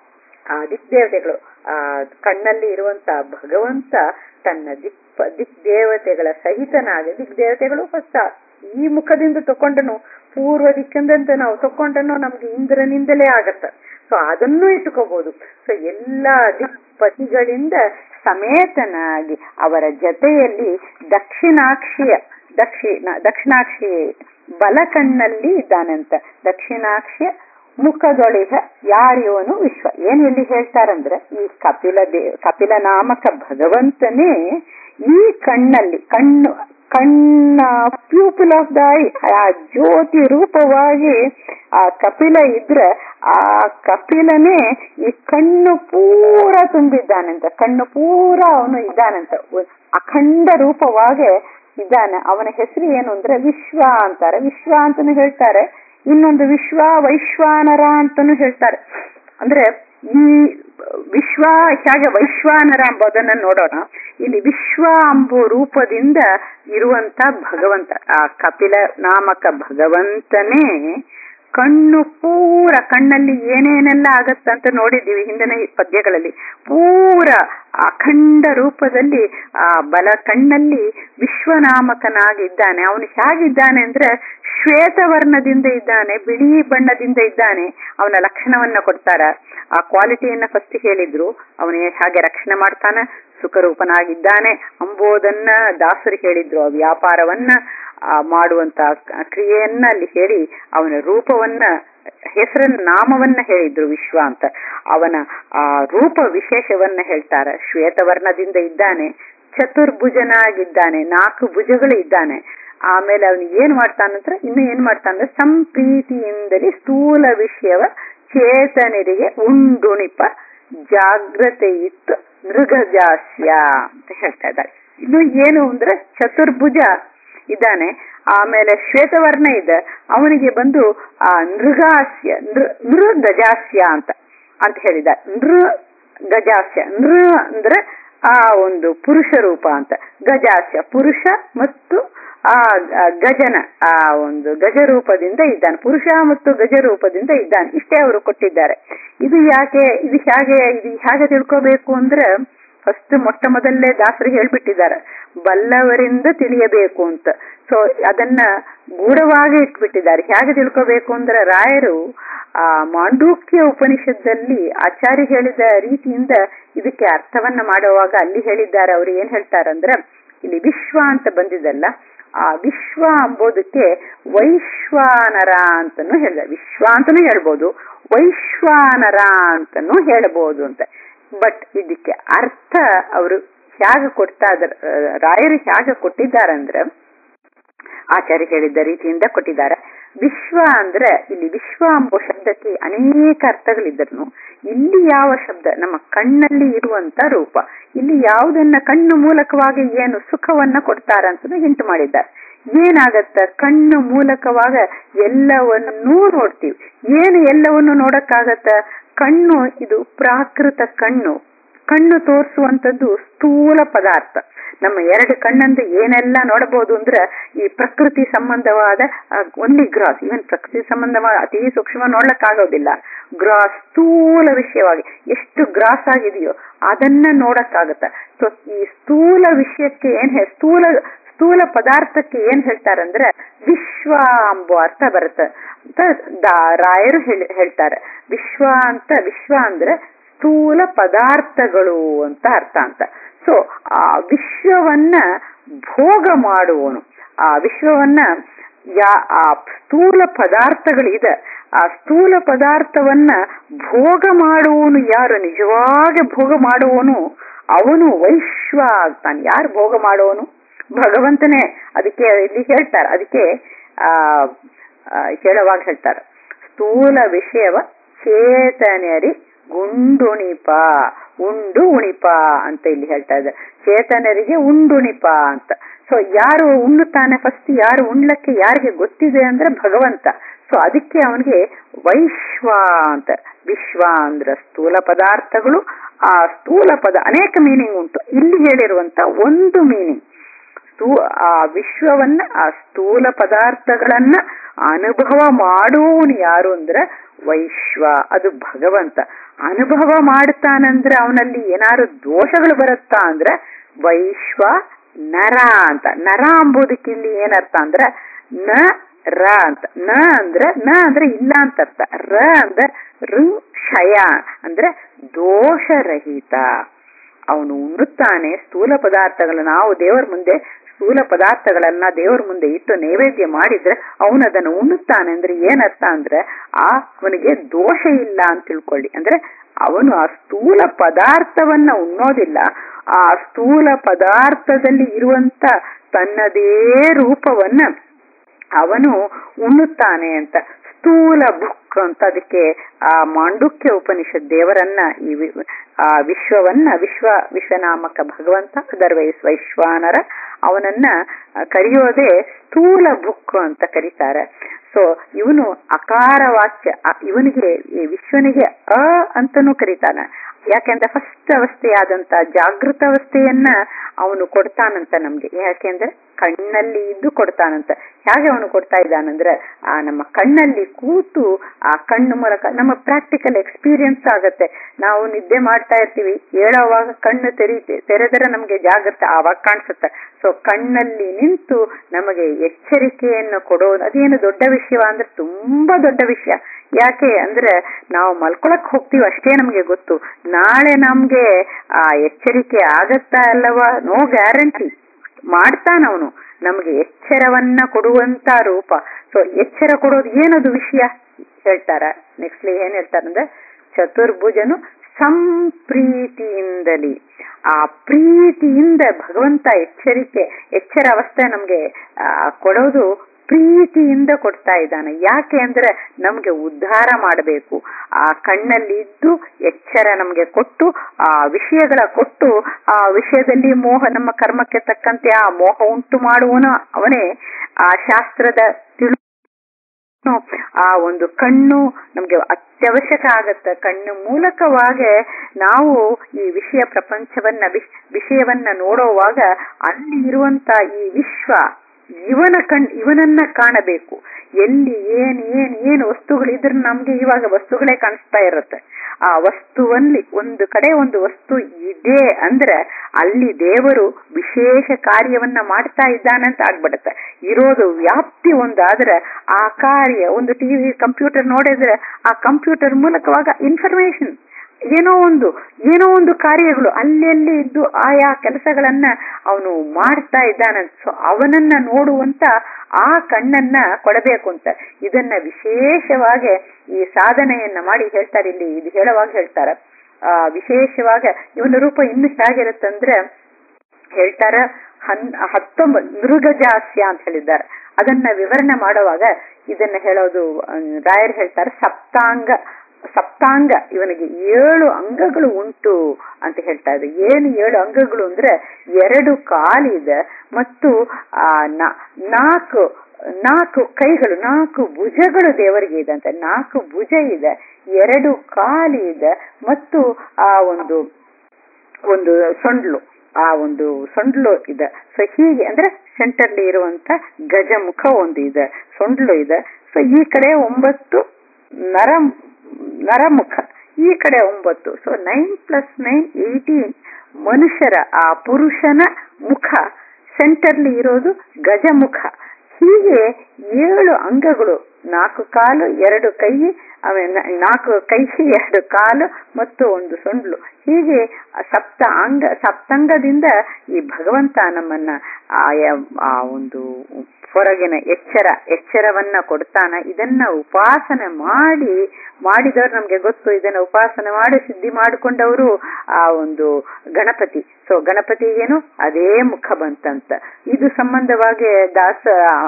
ಆ ದಿಕ್ದೇವತೆಗಳು ಆ ಕಣ್ಣಲ್ಲಿ ಇರುವಂತ ಭಗವಂತ ತನ್ನ ದಿಕ್ ದಿಕ್ ದೇವತೆಗಳ ಸಹಿತನಾಗಿ ದಿಕ್ ದೇವತೆಗಳು ಫಸ್ಟ್ ಈ ಮುಖದಿಂದ ತಕೊಂಡನು ಪೂರ್ವ ದಿಕ್ಕಿಂದಂತ ನಾವು ತಕೊಂಡನು ನಮ್ಗೆ ಇಂದ್ರನಿಂದಲೇ ಆಗತ್ತ ಸೊ ಅದನ್ನು ಇಟ್ಕೋಬಹುದು ಸೊ ಎಲ್ಲಾ ದಿಕ್ಪತಿಗಳಿಂದ ಸಮೇತನಾಗಿ ಅವರ ಜೊತೆಯಲ್ಲಿ ದಕ್ಷಿಣಾಕ್ಷಿಯ ದಕ್ಷಿಣ ದಕ್ಷಿಣಾಕ್ಷಿ ಬಲ ಕಣ್ಣಲ್ಲಿ ಇದ್ದಾನಂತ ದಕ್ಷಿಣಾಕ್ಷಿಯ ಮುಖದೊಳಿಗ ಯಾರಿವನು ವಿಶ್ವ ಏನ್ ಇಲ್ಲಿ ಹೇಳ್ತಾರಂದ್ರೆ ಈ ಕಪಿಲ ದೇ ಕಪಿಲ ನಾಮಕ ಭಗವಂತನೇ ಈ ಕಣ್ಣಲ್ಲಿ ಕಣ್ಣು ಕಣ್ಣ ಪ್ಯೂಪಲ್ ಆಫ್ ದ ಐ ಆ ಜ್ಯೋತಿ ರೂಪವಾಗಿ ಆ ಕಪಿಲ ಇದ್ರೆ ಆ ಕಪಿಲನೇ ಈ ಕಣ್ಣು ಪೂರ ತುಂಬಿದ್ದಾನಂತ ಕಣ್ಣು ಪೂರ ಅವನು ಇದ್ದಾನಂತ ಅಖಂಡ ರೂಪವಾಗಿ ಇದ್ದಾನೆ ಅವನ ಹೆಸರು ಏನು ಅಂದ್ರೆ ವಿಶ್ವ ಅಂತಾರೆ ವಿಶ್ವ ಅಂತಾನು ಹೇಳ್ತಾರೆ ಇನ್ನೊಂದು ವಿಶ್ವ ವೈಶ್ವಾನರ ಅಂತಾನು ಹೇಳ್ತಾರೆ ಅಂದ್ರೆ ಈ ವಿಶ್ವ ಹೇಗೆ ವೈಶ್ವಾನರ ಎಂಬುದನ್ನ ನೋಡೋಣ ಇಲ್ಲಿ ವಿಶ್ವ ಎಂಬ ರೂಪದಿಂದ ಇರುವಂತ ಭಗವಂತ ಆ ಕಪಿಲ ನಾಮಕ ಭಗವಂತನೇ ಕಣ್ಣು ಪೂರ ಕಣ್ಣಲ್ಲಿ ಏನೇನೆಲ್ಲ ಆಗತ್ತಂತ ನೋಡಿದ್ದೀವಿ ಹಿಂದಿನ ಪದ್ಯಗಳಲ್ಲಿ ಪೂರ ಅಖಂಡ ರೂಪದಲ್ಲಿ ಆ ಬಲ ಕಣ್ಣಲ್ಲಿ ವಿಶ್ವನಾಮಕನಾಗಿದ್ದಾನೆ ಅವನು ಹೇಗಿದ್ದಾನೆ ಅಂದ್ರೆ ಶ್ವೇತವರ್ಣದಿಂದ ಇದ್ದಾನೆ ಬಿಳಿ ಬಣ್ಣದಿಂದ ಇದ್ದಾನೆ ಅವನ ಲಕ್ಷಣವನ್ನ ಕೊಡ್ತಾರ ಆ ಕ್ವಾಲಿಟಿಯನ್ನ ಫಸ್ಟ್ ಹೇಳಿದ್ರು ಅವನು ಹಾಗೆ ರಕ್ಷಣೆ ಮಾಡ್ತಾನೆ ಸುಖರೂಪನಾಗಿದ್ದಾನೆ ಅಂಬೋದನ್ನ ದಾಸರು ಹೇಳಿದ್ರು ಆ ವ್ಯಾಪಾರವನ್ನ ಆ ಮಾಡುವಂತ ಕ್ರಿಯೆಯನ್ನ ಅಲ್ಲಿ ಹೇಳಿ ಅವನ ರೂಪವನ್ನ ಹೆಸರನ್ನ ನಾಮವನ್ನ ಹೇಳಿದ್ರು ವಿಶ್ವ ಅಂತ ಅವನ ಆ ರೂಪ ವಿಶೇಷವನ್ನ ಹೇಳ್ತಾರೆ ಶ್ವೇತವರ್ಣದಿಂದ ಇದ್ದಾನೆ ಚತುರ್ಭುಜನಾಗಿದ್ದಾನೆ ನಾಲ್ಕು ಭುಜಗಳು ಇದ್ದಾನೆ ಆಮೇಲೆ ಅವನು ಏನ್ ಮಾಡ್ತಾನಂದ್ರೆ ಇನ್ನು ಏನ್ ಮಾಡ್ತಾನಂದ್ರೆ ಸಂಪ್ರೀತಿಯಿಂದಲೇ ಸ್ಥೂಲ ವಿಷಯವ ಚೇತನರಿಗೆ ಉಂಡುಣಿಪ ಜಾಗ್ರತೆ ಇತ್ತು ಮೃಗಜಾಸ್ಯ ಅಂತ ಹೇಳ್ತಾ ಇದ್ದಾರೆ ಇನ್ನು ಏನು ಅಂದ್ರೆ ಚತುರ್ಭುಜ ಇದ್ದಾನೆ ಆಮೇಲೆ ಶ್ವೇತವರ್ಣ ಇದೆ ಅವನಿಗೆ ಬಂದು ಆ ನೃಗಾಸ್ಯ ನೃ ನೃ ಗಜಾಸ್ಯ ಅಂತ ಅಂತ ಹೇಳಿದ ನೃ ಗಜಾಸ್ಯ ನೃ ಅಂದ್ರೆ ಆ ಒಂದು ಪುರುಷ ರೂಪ ಅಂತ ಗಜಾಸ್ಯ ಪುರುಷ ಮತ್ತು ಆ ಗಜನ ಆ ಒಂದು ಗಜ ರೂಪದಿಂದ ಇದ್ದಾನೆ ಪುರುಷ ಮತ್ತು ಗಜ ರೂಪದಿಂದ ಇದ್ದಾನೆ ಇಷ್ಟೇ ಅವರು ಕೊಟ್ಟಿದ್ದಾರೆ ಇದು ಯಾಕೆ ಇದು ಹೇಗೆ ಇದು ಹೇಗೆ ತಿಳ್ಕೋಬೇಕು ಅಂದ್ರೆ ಫಸ್ಟ್ ಮೊಟ್ಟ ಮೊದಲೇ ದಾಸರು ಹೇಳ್ಬಿಟ್ಟಿದ್ದಾರೆ ಬಲ್ಲವರಿಂದ ತಿಳಿಯಬೇಕು ಅಂತ ಸೊ ಅದನ್ನ ಗೂಢವಾಗಿ ಇಟ್ಬಿಟ್ಟಿದ್ದಾರೆ ಹೇಗೆ ತಿಳ್ಕೋಬೇಕು ಅಂದ್ರೆ ರಾಯರು ಆ ಮಾಂಡೂಕ್ಯ ಉಪನಿಷತ್ತಲ್ಲಿ ಆಚಾರ್ಯ ಹೇಳಿದ ರೀತಿಯಿಂದ ಇದಕ್ಕೆ ಅರ್ಥವನ್ನ ಮಾಡುವಾಗ ಅಲ್ಲಿ ಹೇಳಿದ್ದಾರೆ ಅವ್ರು ಏನ್ ಹೇಳ್ತಾರಂದ್ರೆ ಇಲ್ಲಿ ವಿಶ್ವ ಅಂತ ಬಂದಿದಲ್ಲ ಆ ವಿಶ್ವ ಅಂಬೋದಕ್ಕೆ ವೈಶ್ವಾನರ ಅಂತಾನು ಹೇಳಿದ ವಿಶ್ವ ಅಂತಾನು ಹೇಳ್ಬೋದು ವೈಶ್ವಾನರ ಅಂತಾನು ಹೇಳ್ಬೋದು ಅಂತ ಬಟ್ ಇದಕ್ಕೆ ಅರ್ಥ ಅವರು ಹೇಗೆ ಕೊಡ್ತಾ ಇದಾರೆ ರಾಯರು ಹೇಗೆ ಕೊಟ್ಟಿದ್ದಾರಂದ್ರೆ ಆಚಾರ್ಯ ಹೇಳಿದ್ದ ರೀತಿಯಿಂದ ಕೊಟ್ಟಿದ್ದಾರೆ ವಿಶ್ವ ಅಂದ್ರೆ ಇಲ್ಲಿ ವಿಶ್ವ ಎಂಬ ಶಬ್ದಕ್ಕೆ ಅನೇಕ ಅರ್ಥಗಳಿದ್ದರು ಇಲ್ಲಿ ಯಾವ ಶಬ್ದ ನಮ್ಮ ಕಣ್ಣಲ್ಲಿ ಇರುವಂತ ರೂಪ ಇಲ್ಲಿ ಯಾವುದನ್ನ ಕಣ್ಣು ಮೂಲಕವಾಗಿ ಏನು ಸುಖವನ್ನ ಕೊಡ್ತಾರಂತ ಹಿಂಟ್ ಮಾಡಿದ್ದಾರೆ ಏನಾಗತ್ತ ಕಣ್ಣು ಮೂಲಕವಾಗ ಎಲ್ಲವನ್ನೂ ನೋಡ್ತೀವಿ ಏನು ಎಲ್ಲವನ್ನು ನೋಡಕ್ಕಾಗತ್ತ ಕಣ್ಣು ಇದು ಪ್ರಾಕೃತ ಕಣ್ಣು ಕಣ್ಣು ತೋರಿಸುವಂತದ್ದು ಸ್ಥೂಲ ಪದಾರ್ಥ ನಮ್ಮ ಎರಡು ಕಣ್ಣಂದು ಏನೆಲ್ಲ ನೋಡಬಹುದು ಅಂದ್ರೆ ಈ ಪ್ರಕೃತಿ ಸಂಬಂಧವಾದ ಒನ್ಲಿ ಗ್ರಾಸ್ ಇವನ್ ಪ್ರಕೃತಿ ಸಂಬಂಧವಾದ ಅತಿ ಸೂಕ್ಷ್ಮ ನೋಡ್ಲಕ್ ಆಗೋದಿಲ್ಲ ಗ್ರಾಸ್ ಸ್ಥೂಲ ವಿಷಯವಾಗಿ ಎಷ್ಟು ಗ್ರಾಸ್ ಆಗಿದೆಯೋ ಅದನ್ನ ನೋಡಕ್ಕಾಗತ್ತ ಸೊ ಈ ಸ್ಥೂಲ ವಿಷಯಕ್ಕೆ ಏನ್ ಹೇ ಸ್ಥೂಲ ಸ್ಥೂಲ ಪದಾರ್ಥಕ್ಕೆ ಏನ್ ಹೇಳ್ತಾರಂದ್ರೆ ವಿಶ್ವ ಎಂಬ ಅರ್ಥ ಬರುತ್ತೆ ಅಂತ ದಾ- ರಾಯರು ಹೇಳಿ ಹೇಳ್ತಾರೆ ವಿಶ್ವ ಅಂತ ವಿಶ್ವ ಅಂದ್ರೆ ಸ್ಥೂಲ ಪದಾರ್ಥಗಳು ಅಂತ ಅರ್ಥ ಅಂತ ಸೊ ಆ ವಿಶ್ವವನ್ನ ಭೋಗ ಮಾಡುವವನು ಆ ವಿಶ್ವವನ್ನ ಯಾ ಆ ಸ್ಥೂಲ ಪದಾರ್ಥಗಳಿದೆ ಆ ಸ್ಥೂಲ ಪದಾರ್ಥವನ್ನ ಭೋಗ ಮಾಡುವವನು ಯಾರು ನಿಜವಾಗಿ ಭೋಗ ಮಾಡುವವನು ಅವನು ವೈಶ್ವ ಆಗ್ತಾನೆ ಯಾರು ಭೋಗ ಮಾಡುವವನು ಭಗವಂತನೇ ಅದಕ್ಕೆ ಇಲ್ಲಿ ಹೇಳ್ತಾರೆ ಅದಕ್ಕೆ ಆ ಆ, ಹೇಳುವಾಗ ಹೇಳ್ತಾರೆ ಸ್ಥೂಲ ವಿಷಯವ ಚೇತನರಿ ಗುಂಡುಣಿಪ ಉಂಡು ಉಣಿಪ ಅಂತ ಇಲ್ಲಿ ಹೇಳ್ತಾ ಇದ್ದಾರೆ ಚೇತನರಿಗೆ ಉಂಡುಣಿಪ ಅಂತ ಸೊ ಯಾರು ಉಣ್ಣುತ್ತಾನೆ ಫಸ್ಟ್ ಯಾರು ಉಣ್ಲಕ್ಕೆ ಯಾರಿಗೆ ಗೊತ್ತಿದೆ ಅಂದ್ರೆ ಭಗವಂತ ಸೊ ಅದಕ್ಕೆ ಅವನಿಗೆ ವೈಶ್ವ ಅಂತ ವಿಶ್ವ ಅಂದ್ರೆ ಸ್ಥೂಲ ಪದಾರ್ಥಗಳು ಆ ಸ್ಥೂಲ ಪದ ಅನೇಕ ಮೀನಿಂಗ್ ಉಂಟು ಇಲ್ಲಿ ಹೇಳಿರುವಂತ ಒಂದು ಮೀನಿಂಗ್ ಸ್ಥೂ ಆ ವಿಶ್ವವನ್ನ ಆ ಸ್ಥೂಲ ಪದಾರ್ಥಗಳನ್ನ ಅನುಭವ ಮಾಡುವವನು ಯಾರು ಅಂದ್ರೆ ವೈಶ್ವ ಅದು ಭಗವಂತ ಅನುಭವ ಮಾಡ್ತಾನಂದ್ರೆ ಅವನಲ್ಲಿ ಏನಾದ್ರು ದೋಷಗಳು ಬರುತ್ತಾ ಅಂದ್ರೆ ವೈಶ್ವ ನರ ಅಂತ ನರ ಅಂಬುದಕ್ಕೆ ಇಲ್ಲಿ ಏನರ್ಥ ಅಂದ್ರೆ ನ ರ ಅಂತ ನ ಅಂದ್ರೆ ನ ಅಂದ್ರೆ ಇಲ್ಲ ಅಂತ ಅರ್ಥ ರ ಅಂದ್ರೆ ಋ ಕ್ಷಯ ಅಂದ್ರೆ ದೋಷರಹಿತ ಅವನು ಉಣ್ಣುತ್ತಾನೆ ಸ್ಥೂಲ ಪದಾರ್ಥಗಳನ್ನ ನಾವು ದೇವರ ಮುಂದೆ ಸ್ಥೂಲ ಪದಾರ್ಥಗಳನ್ನ ದೇವರ ಮುಂದೆ ಇಟ್ಟು ನೈವೇದ್ಯ ಮಾಡಿದ್ರೆ ಅವನು ಅದನ್ನು ಉಣ್ಣುತ್ತಾನೆ ಅಂದ್ರೆ ಏನರ್ಥ ಅಂದ್ರೆ ಆ ಅವನಿಗೆ ದೋಷ ಇಲ್ಲ ಅಂತ ತಿಳ್ಕೊಳ್ಳಿ ಅಂದ್ರೆ ಅವನು ಆ ಸ್ಥೂಲ ಪದಾರ್ಥವನ್ನ ಉಣ್ಣೋದಿಲ್ಲ ಆ ಸ್ಥೂಲ ಪದಾರ್ಥದಲ್ಲಿ ಇರುವಂತ ತನ್ನದೇ ರೂಪವನ್ನ ಅವನು ಉಣ್ಣುತ್ತಾನೆ ಅಂತ ಸ್ಥೂಲ ಬುಕ್ ಅಂತ ಅದಕ್ಕೆ ಆ ಮಾಂಡುಕ್ಯ ಉಪನಿಷತ್ ದೇವರನ್ನ ಈ ವಿ- ಆ ವಿಶ್ವವನ್ನ ವಿಶ್ವ ವಿಶ್ವನಾಮಕ ಭಗವಂತ ಅದರ್ವೈಸ್ ವೈಶ್ವಾನರ ಅವನನ್ನ ಕರೆಯೋದೇ ಸ್ಥೂಲ ಬುಕ್ ಅಂತ ಕರೀತಾರೆ ಸೊ ಇವನು ಅಕಾರ ವಾಚ್ಯ ಅ- ಇವನಿಗೆ ಈ ವಿಶ್ವನಿಗೆ ಅ ಅಂತನೂ ಕರೀತಾನೆ ಯಾಕೆಂದ್ರೆ ಫಸ್ಟ್ ಅವಸ್ಥೆಯಾದಂತ ಜಾಗೃತ ಅವಸ್ಥೆಯನ್ನ ಅವನು ಕೊಡ್ತಾನಂತ ನಮ್ಗೆ ಯಾಕೆಂದ್ರೆ ಕಣ್ಣಲ್ಲಿ ಇದ್ದು ಕೊಡ್ತಾನಂತ ಹೇಗೆ ಅವನು ಕೊಡ್ತಾ ಇದ್ದಾನಂದ್ರೆ ಆ ನಮ್ಮ ಕಣ್ಣಲ್ಲಿ ಕೂತು ಆ ಕಣ್ಣು ಮೂಲಕ ನಮ್ಮ ಪ್ರಾಕ್ಟಿಕಲ್ ಎಕ್ಸ್ಪೀರಿಯನ್ಸ್ ಆಗತ್ತೆ ನಾವು ನಿದ್ದೆ ಮಾಡ್ತಾ ಇರ್ತೀವಿ ಹೇಳೋವಾಗ ಕಣ್ಣು ತೆರಿ ತೆರೆದರೆ ನಮ್ಗೆ ಜಾಗೃತ ಆವಾಗ ಕಾಣಿಸುತ್ತೆ ಸೊ ಕಣ್ಣಲ್ಲಿ ನಿಂತು ನಮಗೆ ಎಚ್ಚರಿಕೆಯನ್ನು ಕೊಡೋದು ಅದೇನು ದೊಡ್ಡ ವಿಷಯ ಅಂದ್ರೆ ತುಂಬಾ ದೊಡ್ಡ ವಿಷಯ ಯಾಕೆ ಅಂದ್ರೆ ನಾವು ಮಲ್ಕೊಳಕ್ ಹೋಗ್ತೀವಿ ಅಷ್ಟೇ ನಮ್ಗೆ ಗೊತ್ತು ನಾಳೆ ನಮ್ಗೆ ಆ ಎಚ್ಚರಿಕೆ ಆಗತ್ತಾ ಅಲ್ಲವಾ ನೋ ಗ್ಯಾರಂಟಿ ಮಾಡ್ತಾನವನು ನಮ್ಗೆ ಎಚ್ಚರವನ್ನ ಕೊಡುವಂತ ರೂಪ ಸೊ ಎಚ್ಚರ ಕೊಡೋದು ಏನದು ವಿಷಯ ಹೇಳ್ತಾರ ನೆಕ್ಸ್ಟ್ ಏನ್ ಹೇಳ್ತಾರಂದ್ರೆ ಚತುರ್ಭುಜನು ಸಂಪ್ರೀತಿಯಿಂದಲಿ ಆ ಪ್ರೀತಿಯಿಂದ ಭಗವಂತ ಎಚ್ಚರಿಕೆ ಎಚ್ಚರ ಅವಸ್ಥೆ ನಮ್ಗೆ ಆ, ಕೊಡೋದು ಪ್ರೀತಿಯಿಂದ ಕೊಡ್ತಾ ಇದ್ದಾನೆ ಯಾಕೆ ಅಂದ್ರೆ ನಮ್ಗೆ ಉದ್ಧಾರ ಮಾಡಬೇಕು ಆ ಕಣ್ಣಲ್ಲಿ ಇದ್ದು ಎಚ್ಚರ ನಮ್ಗೆ ಕೊಟ್ಟು ಆ ವಿಷಯಗಳ ಕೊಟ್ಟು ಆ ವಿಷಯದಲ್ಲಿ ಮೋಹ ನಮ್ಮ ಕರ್ಮಕ್ಕೆ ತಕ್ಕಂತೆ ಆ ಮೋಹ ಉಂಟು ಮಾಡುವನು ಅವನೇ ಆ ಶಾಸ್ತ್ರದ ತಿಳು ಆ ಒಂದು ಕಣ್ಣು ನಮ್ಗೆ ಅತ್ಯವಶ್ಯಕ ಆಗತ್ತೆ ಕಣ್ಣು ಮೂಲಕವಾಗಿ ನಾವು ಈ ವಿಷಯ ಪ್ರಪಂಚವನ್ನ ವಿಶ್- ವಿಷಯವನ್ನ ನೋಡುವಾಗ ಅಲ್ಲಿ ಇರುವಂತ ಈ ವಿಶ್ವ ಇವನ ಕಣ್ ಇವನನ್ನ ಕಾಣಬೇಕು ಎಲ್ಲಿ ಏನ್ ಏನ್ ಏನ್ ವಸ್ತುಗಳಿದ್ರೆ ನಮ್ಗೆ ಇವಾಗ ವಸ್ತುಗಳೇ ಕಾಣಿಸ್ತಾ ಇರುತ್ತೆ ಆ ವಸ್ತುವಲ್ಲಿ ಒಂದು ಕಡೆ ಒಂದು ವಸ್ತು ಇದೆ ಅಂದ್ರೆ ಅಲ್ಲಿ ದೇವರು ವಿಶೇಷ ಕಾರ್ಯವನ್ನ ಮಾಡ್ತಾ ಇದ್ದಾನಂತ ಆಗ್ಬಿಡುತ್ತೆ ಇರೋದು ವ್ಯಾಪ್ತಿ ಒಂದಾದ್ರೆ ಆ ಕಾರ್ಯ ಒಂದು ಟಿವಿ ಕಂಪ್ಯೂಟರ್ ನೋಡಿದ್ರೆ ಆ ಕಂಪ್ಯೂಟರ್ ಮೂಲಕವಾಗ ಇನ್ಫಾರ್ಮೇಶನ್ ಏನೋ ಒಂದು ಏನೋ ಒಂದು ಕಾರ್ಯಗಳು ಅಲ್ಲೆಲ್ಲಿ ಇದ್ದು ಆಯಾ ಕೆಲಸಗಳನ್ನ ಅವನು ಮಾಡ್ತಾ ಇದ್ದಾನಂತ ಸೊ ಅವನನ್ನ ನೋಡುವಂತ ಆ ಕಣ್ಣನ್ನ ಕೊಡಬೇಕು ಅಂತ ಇದನ್ನ ವಿಶೇಷವಾಗಿ ಈ ಸಾಧನೆಯನ್ನ ಮಾಡಿ ಹೇಳ್ತಾರೆ ಇಲ್ಲಿ ಇದು ಹೇಳುವಾಗ ಹೇಳ್ತಾರೆ ಆ ವಿಶೇಷವಾಗಿ ಇವನ ರೂಪ ಇನ್ನು ಹೇಗಿರುತ್ತಂದ್ರೆ ಹೇಳ್ತಾರ ಹನ್ ಹತ್ತೊಂಬತ್ ಮೃಗಜಾಸ್ಯ ಅಂತ ಹೇಳಿದ್ದಾರೆ ಅದನ್ನ ವಿವರಣೆ ಮಾಡುವಾಗ ಇದನ್ನ ಹೇಳೋದು ಅಹ್, ರಾಯರ್ ಹೇಳ್ತಾರೆ ಸಪ್ತಾಂಗ ಸಪ್ತಾಂಗ ಇವನಿಗೆ ಏಳು ಅಂಗಗಳು ಉಂಟು ಅಂತ ಹೇಳ್ತಾ ಇದೆ ಏನು ಏಳು ಅಂಗಗಳು ಅಂದ್ರೆ ಎರಡು ಕಾಲಿದೆ ಮತ್ತು ಆ ನಾ- ನಾಲ್ಕು ನಾಲ್ಕು ಕೈಗಳು ನಾಲ್ಕು ಭುಜಗಳು ದೇವರಿಗೆ ಇದೆ ಅಂತ ನಾಲ್ಕು ಭುಜ ಇದೆ ಎರಡು ಕಾಲು ಇದೆ ಮತ್ತು ಆ ಒಂದು ಒಂದು ಸೊಂಡ್ಲು ಆ ಒಂದು ಸೊಂಡ್ಲು ಇದೆ ಸೊ ಹೀಗೆ ಅಂದ್ರೆ ಸೆಂಟರ್ಲಿ ಇರುವಂತ ಗಜಮುಖ ಒಂದು ಇದೆ ಸೊಂಡ್ಲು ಇದೆ ಸೊ ಈ ಕಡೆ ಒಂಬತ್ತು ನರ ನರಮುಖ ಈ ಕಡೆ ಒಂಬತ್ತು so nine plus nine eighteen ಮನುಷ್ಯರ ಆ ಪುರುಷನ ಮುಖ ಸೆಂಟರ್ಲಿ ಇರೋದು ಗಜಮುಖ ಹೀಗೆ ಏಳು ಅಂಗಗಳು ನಾಲ್ಕು ಕಾಲು ಎರಡು ಕೈ ಆಮೇಲೆ ನಾಲ್ಕು ಕೈ ಎರಡು ಕಾಲು ಮತ್ತು ಒಂದು ಸೊಂಡ್ಲು ಹೀಗೆ ಸಪ್ತ ಅಂಗ ಸಪ್ತಾಂಗದಿಂದ ಈ ಭಗವಂತ ನಮ್ಮನ್ನ ಆಯಾ ಆ ಒಂದು ಹೊರಗಿನ ಎಚ್ಚರ ಎಚ್ಚರವನ್ನ ಕೊಡ್ತಾನ ಇದನ್ನ ಉಪಾಸನೆ ಮಾಡಿ ಮಾಡಿದವ್ರು ನಮ್ಗೆ ಗೊತ್ತು ಇದನ್ನ ಉಪಾಸನೆ ಮಾಡಿ ಸಿದ್ಧಿ ಮಾಡಿಕೊಂಡವರು ಆ ಒಂದು ಗಣಪತಿ ಸೊ ಗಣಪತಿಗೇನು ಅದೇ ಮುಖ ಬಂತಂತ ಇದು ಸಂಬಂಧವಾಗಿ ದಾಸ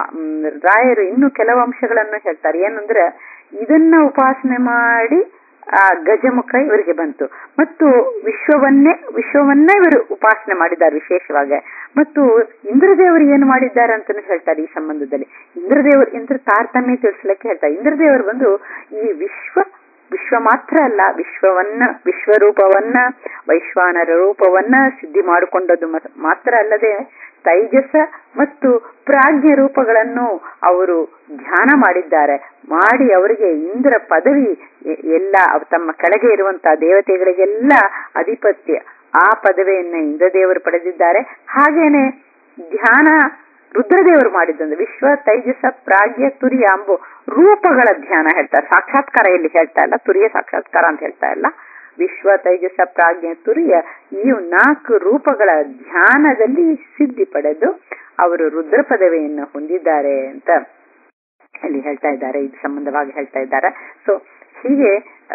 ರಾಯರು ಇನ್ನು ಕೆಲವು ಅಂಶಗಳನ್ನು ಹೇಳ್ತಾರೆ ಏನಂದ್ರೆ ಇದನ್ನ ಉಪಾಸನೆ ಮಾಡಿ ಆ ಗಜಮುಖ ಇವರಿಗೆ ಬಂತು ಮತ್ತು ವಿಶ್ವವನ್ನೇ ವಿಶ್ವವನ್ನೇ ಇವರು ಉಪಾಸನೆ ಮಾಡಿದ್ದಾರೆ ವಿಶೇಷವಾಗಿ ಮತ್ತು ಇಂದ್ರದೇವರು ಏನು ಮಾಡಿದ್ದಾರೆ ಅಂತಾನು ಹೇಳ್ತಾರೆ ಈ ಸಂಬಂಧದಲ್ಲಿ ಇಂದ್ರದೇವರು ಇಂದ್ರ ತಾರತಮ್ಯ ತಿಳಿಸ್ಲಿಕ್ಕೆ ಹೇಳ್ತಾರೆ ಇಂದ್ರದೇವರು ಬಂದು ಈ ವಿಶ್ವ ವಿಶ್ವ ಮಾತ್ರ ಅಲ್ಲ ವಿಶ್ವವನ್ನ ವಿಶ್ವರೂಪವನ್ನ ವೈಶ್ವಾನರ ರೂಪವನ್ನ ಸಿದ್ಧಿ ಮಾಡಿಕೊಂಡದ್ದು ಮಾತ್ರ ಅಲ್ಲದೆ ತೈಜಸ ಮತ್ತು ಪ್ರಾಜ್ಞ ರೂಪಗಳನ್ನು ಅವರು ಧ್ಯಾನ ಮಾಡಿದ್ದಾರೆ ಮಾಡಿ ಅವರಿಗೆ ಇಂದ್ರ ಪದವಿ ಎಲ್ಲ ತಮ್ಮ ಕೆಳಗೆ ಇರುವಂತಹ ದೇವತೆಗಳಿಗೆಲ್ಲ ಅಧಿಪತ್ಯ ಆ ಪದವಿಯನ್ನ ಇಂದ್ರದೇವರು ಪಡೆದಿದ್ದಾರೆ ಹಾಗೇನೆ ಧ್ಯಾನ ರುದ್ರದೇವರು ಮಾಡಿದ್ದಂದ್ರೆ ವಿಶ್ವ ತೈಜಸ ಪ್ರಾಗ್ಯ ತುರಿಯ ಅಂಬು ರೂಪಗಳ ಧ್ಯಾನ ಹೇಳ್ತಾರೆ ಸಾಕ್ಷಾತ್ಕಾರ ಇಲ್ಲಿ ಹೇಳ್ತಾ ಇಲ್ಲ ತುರಿಯ ಸಾಕ್ಷಾತ್ಕಾರ ಅಂತ ಹೇಳ್ತಾ ಇಲ್ಲ ವಿಶ್ವ ತೈಜಸ ಪ್ರಾಜ್ಞೆ ತುರಿಯ ಈ ನಾಲ್ಕು ರೂಪಗಳ ಧ್ಯಾನದಲ್ಲಿ ಸಿದ್ಧಿ ಪಡೆದು ಅವರು ರುದ್ರ ಪದವಿಯನ್ನು ಹೊಂದಿದ್ದಾರೆ ಅಂತ ಅಲ್ಲಿ ಹೇಳ್ತಾ ಇದ್ದಾರೆ ಇದು ಸಂಬಂಧವಾಗಿ ಹೇಳ್ತಾ ಇದ್ದಾರೆ ಸೊ ಹೀಗೆ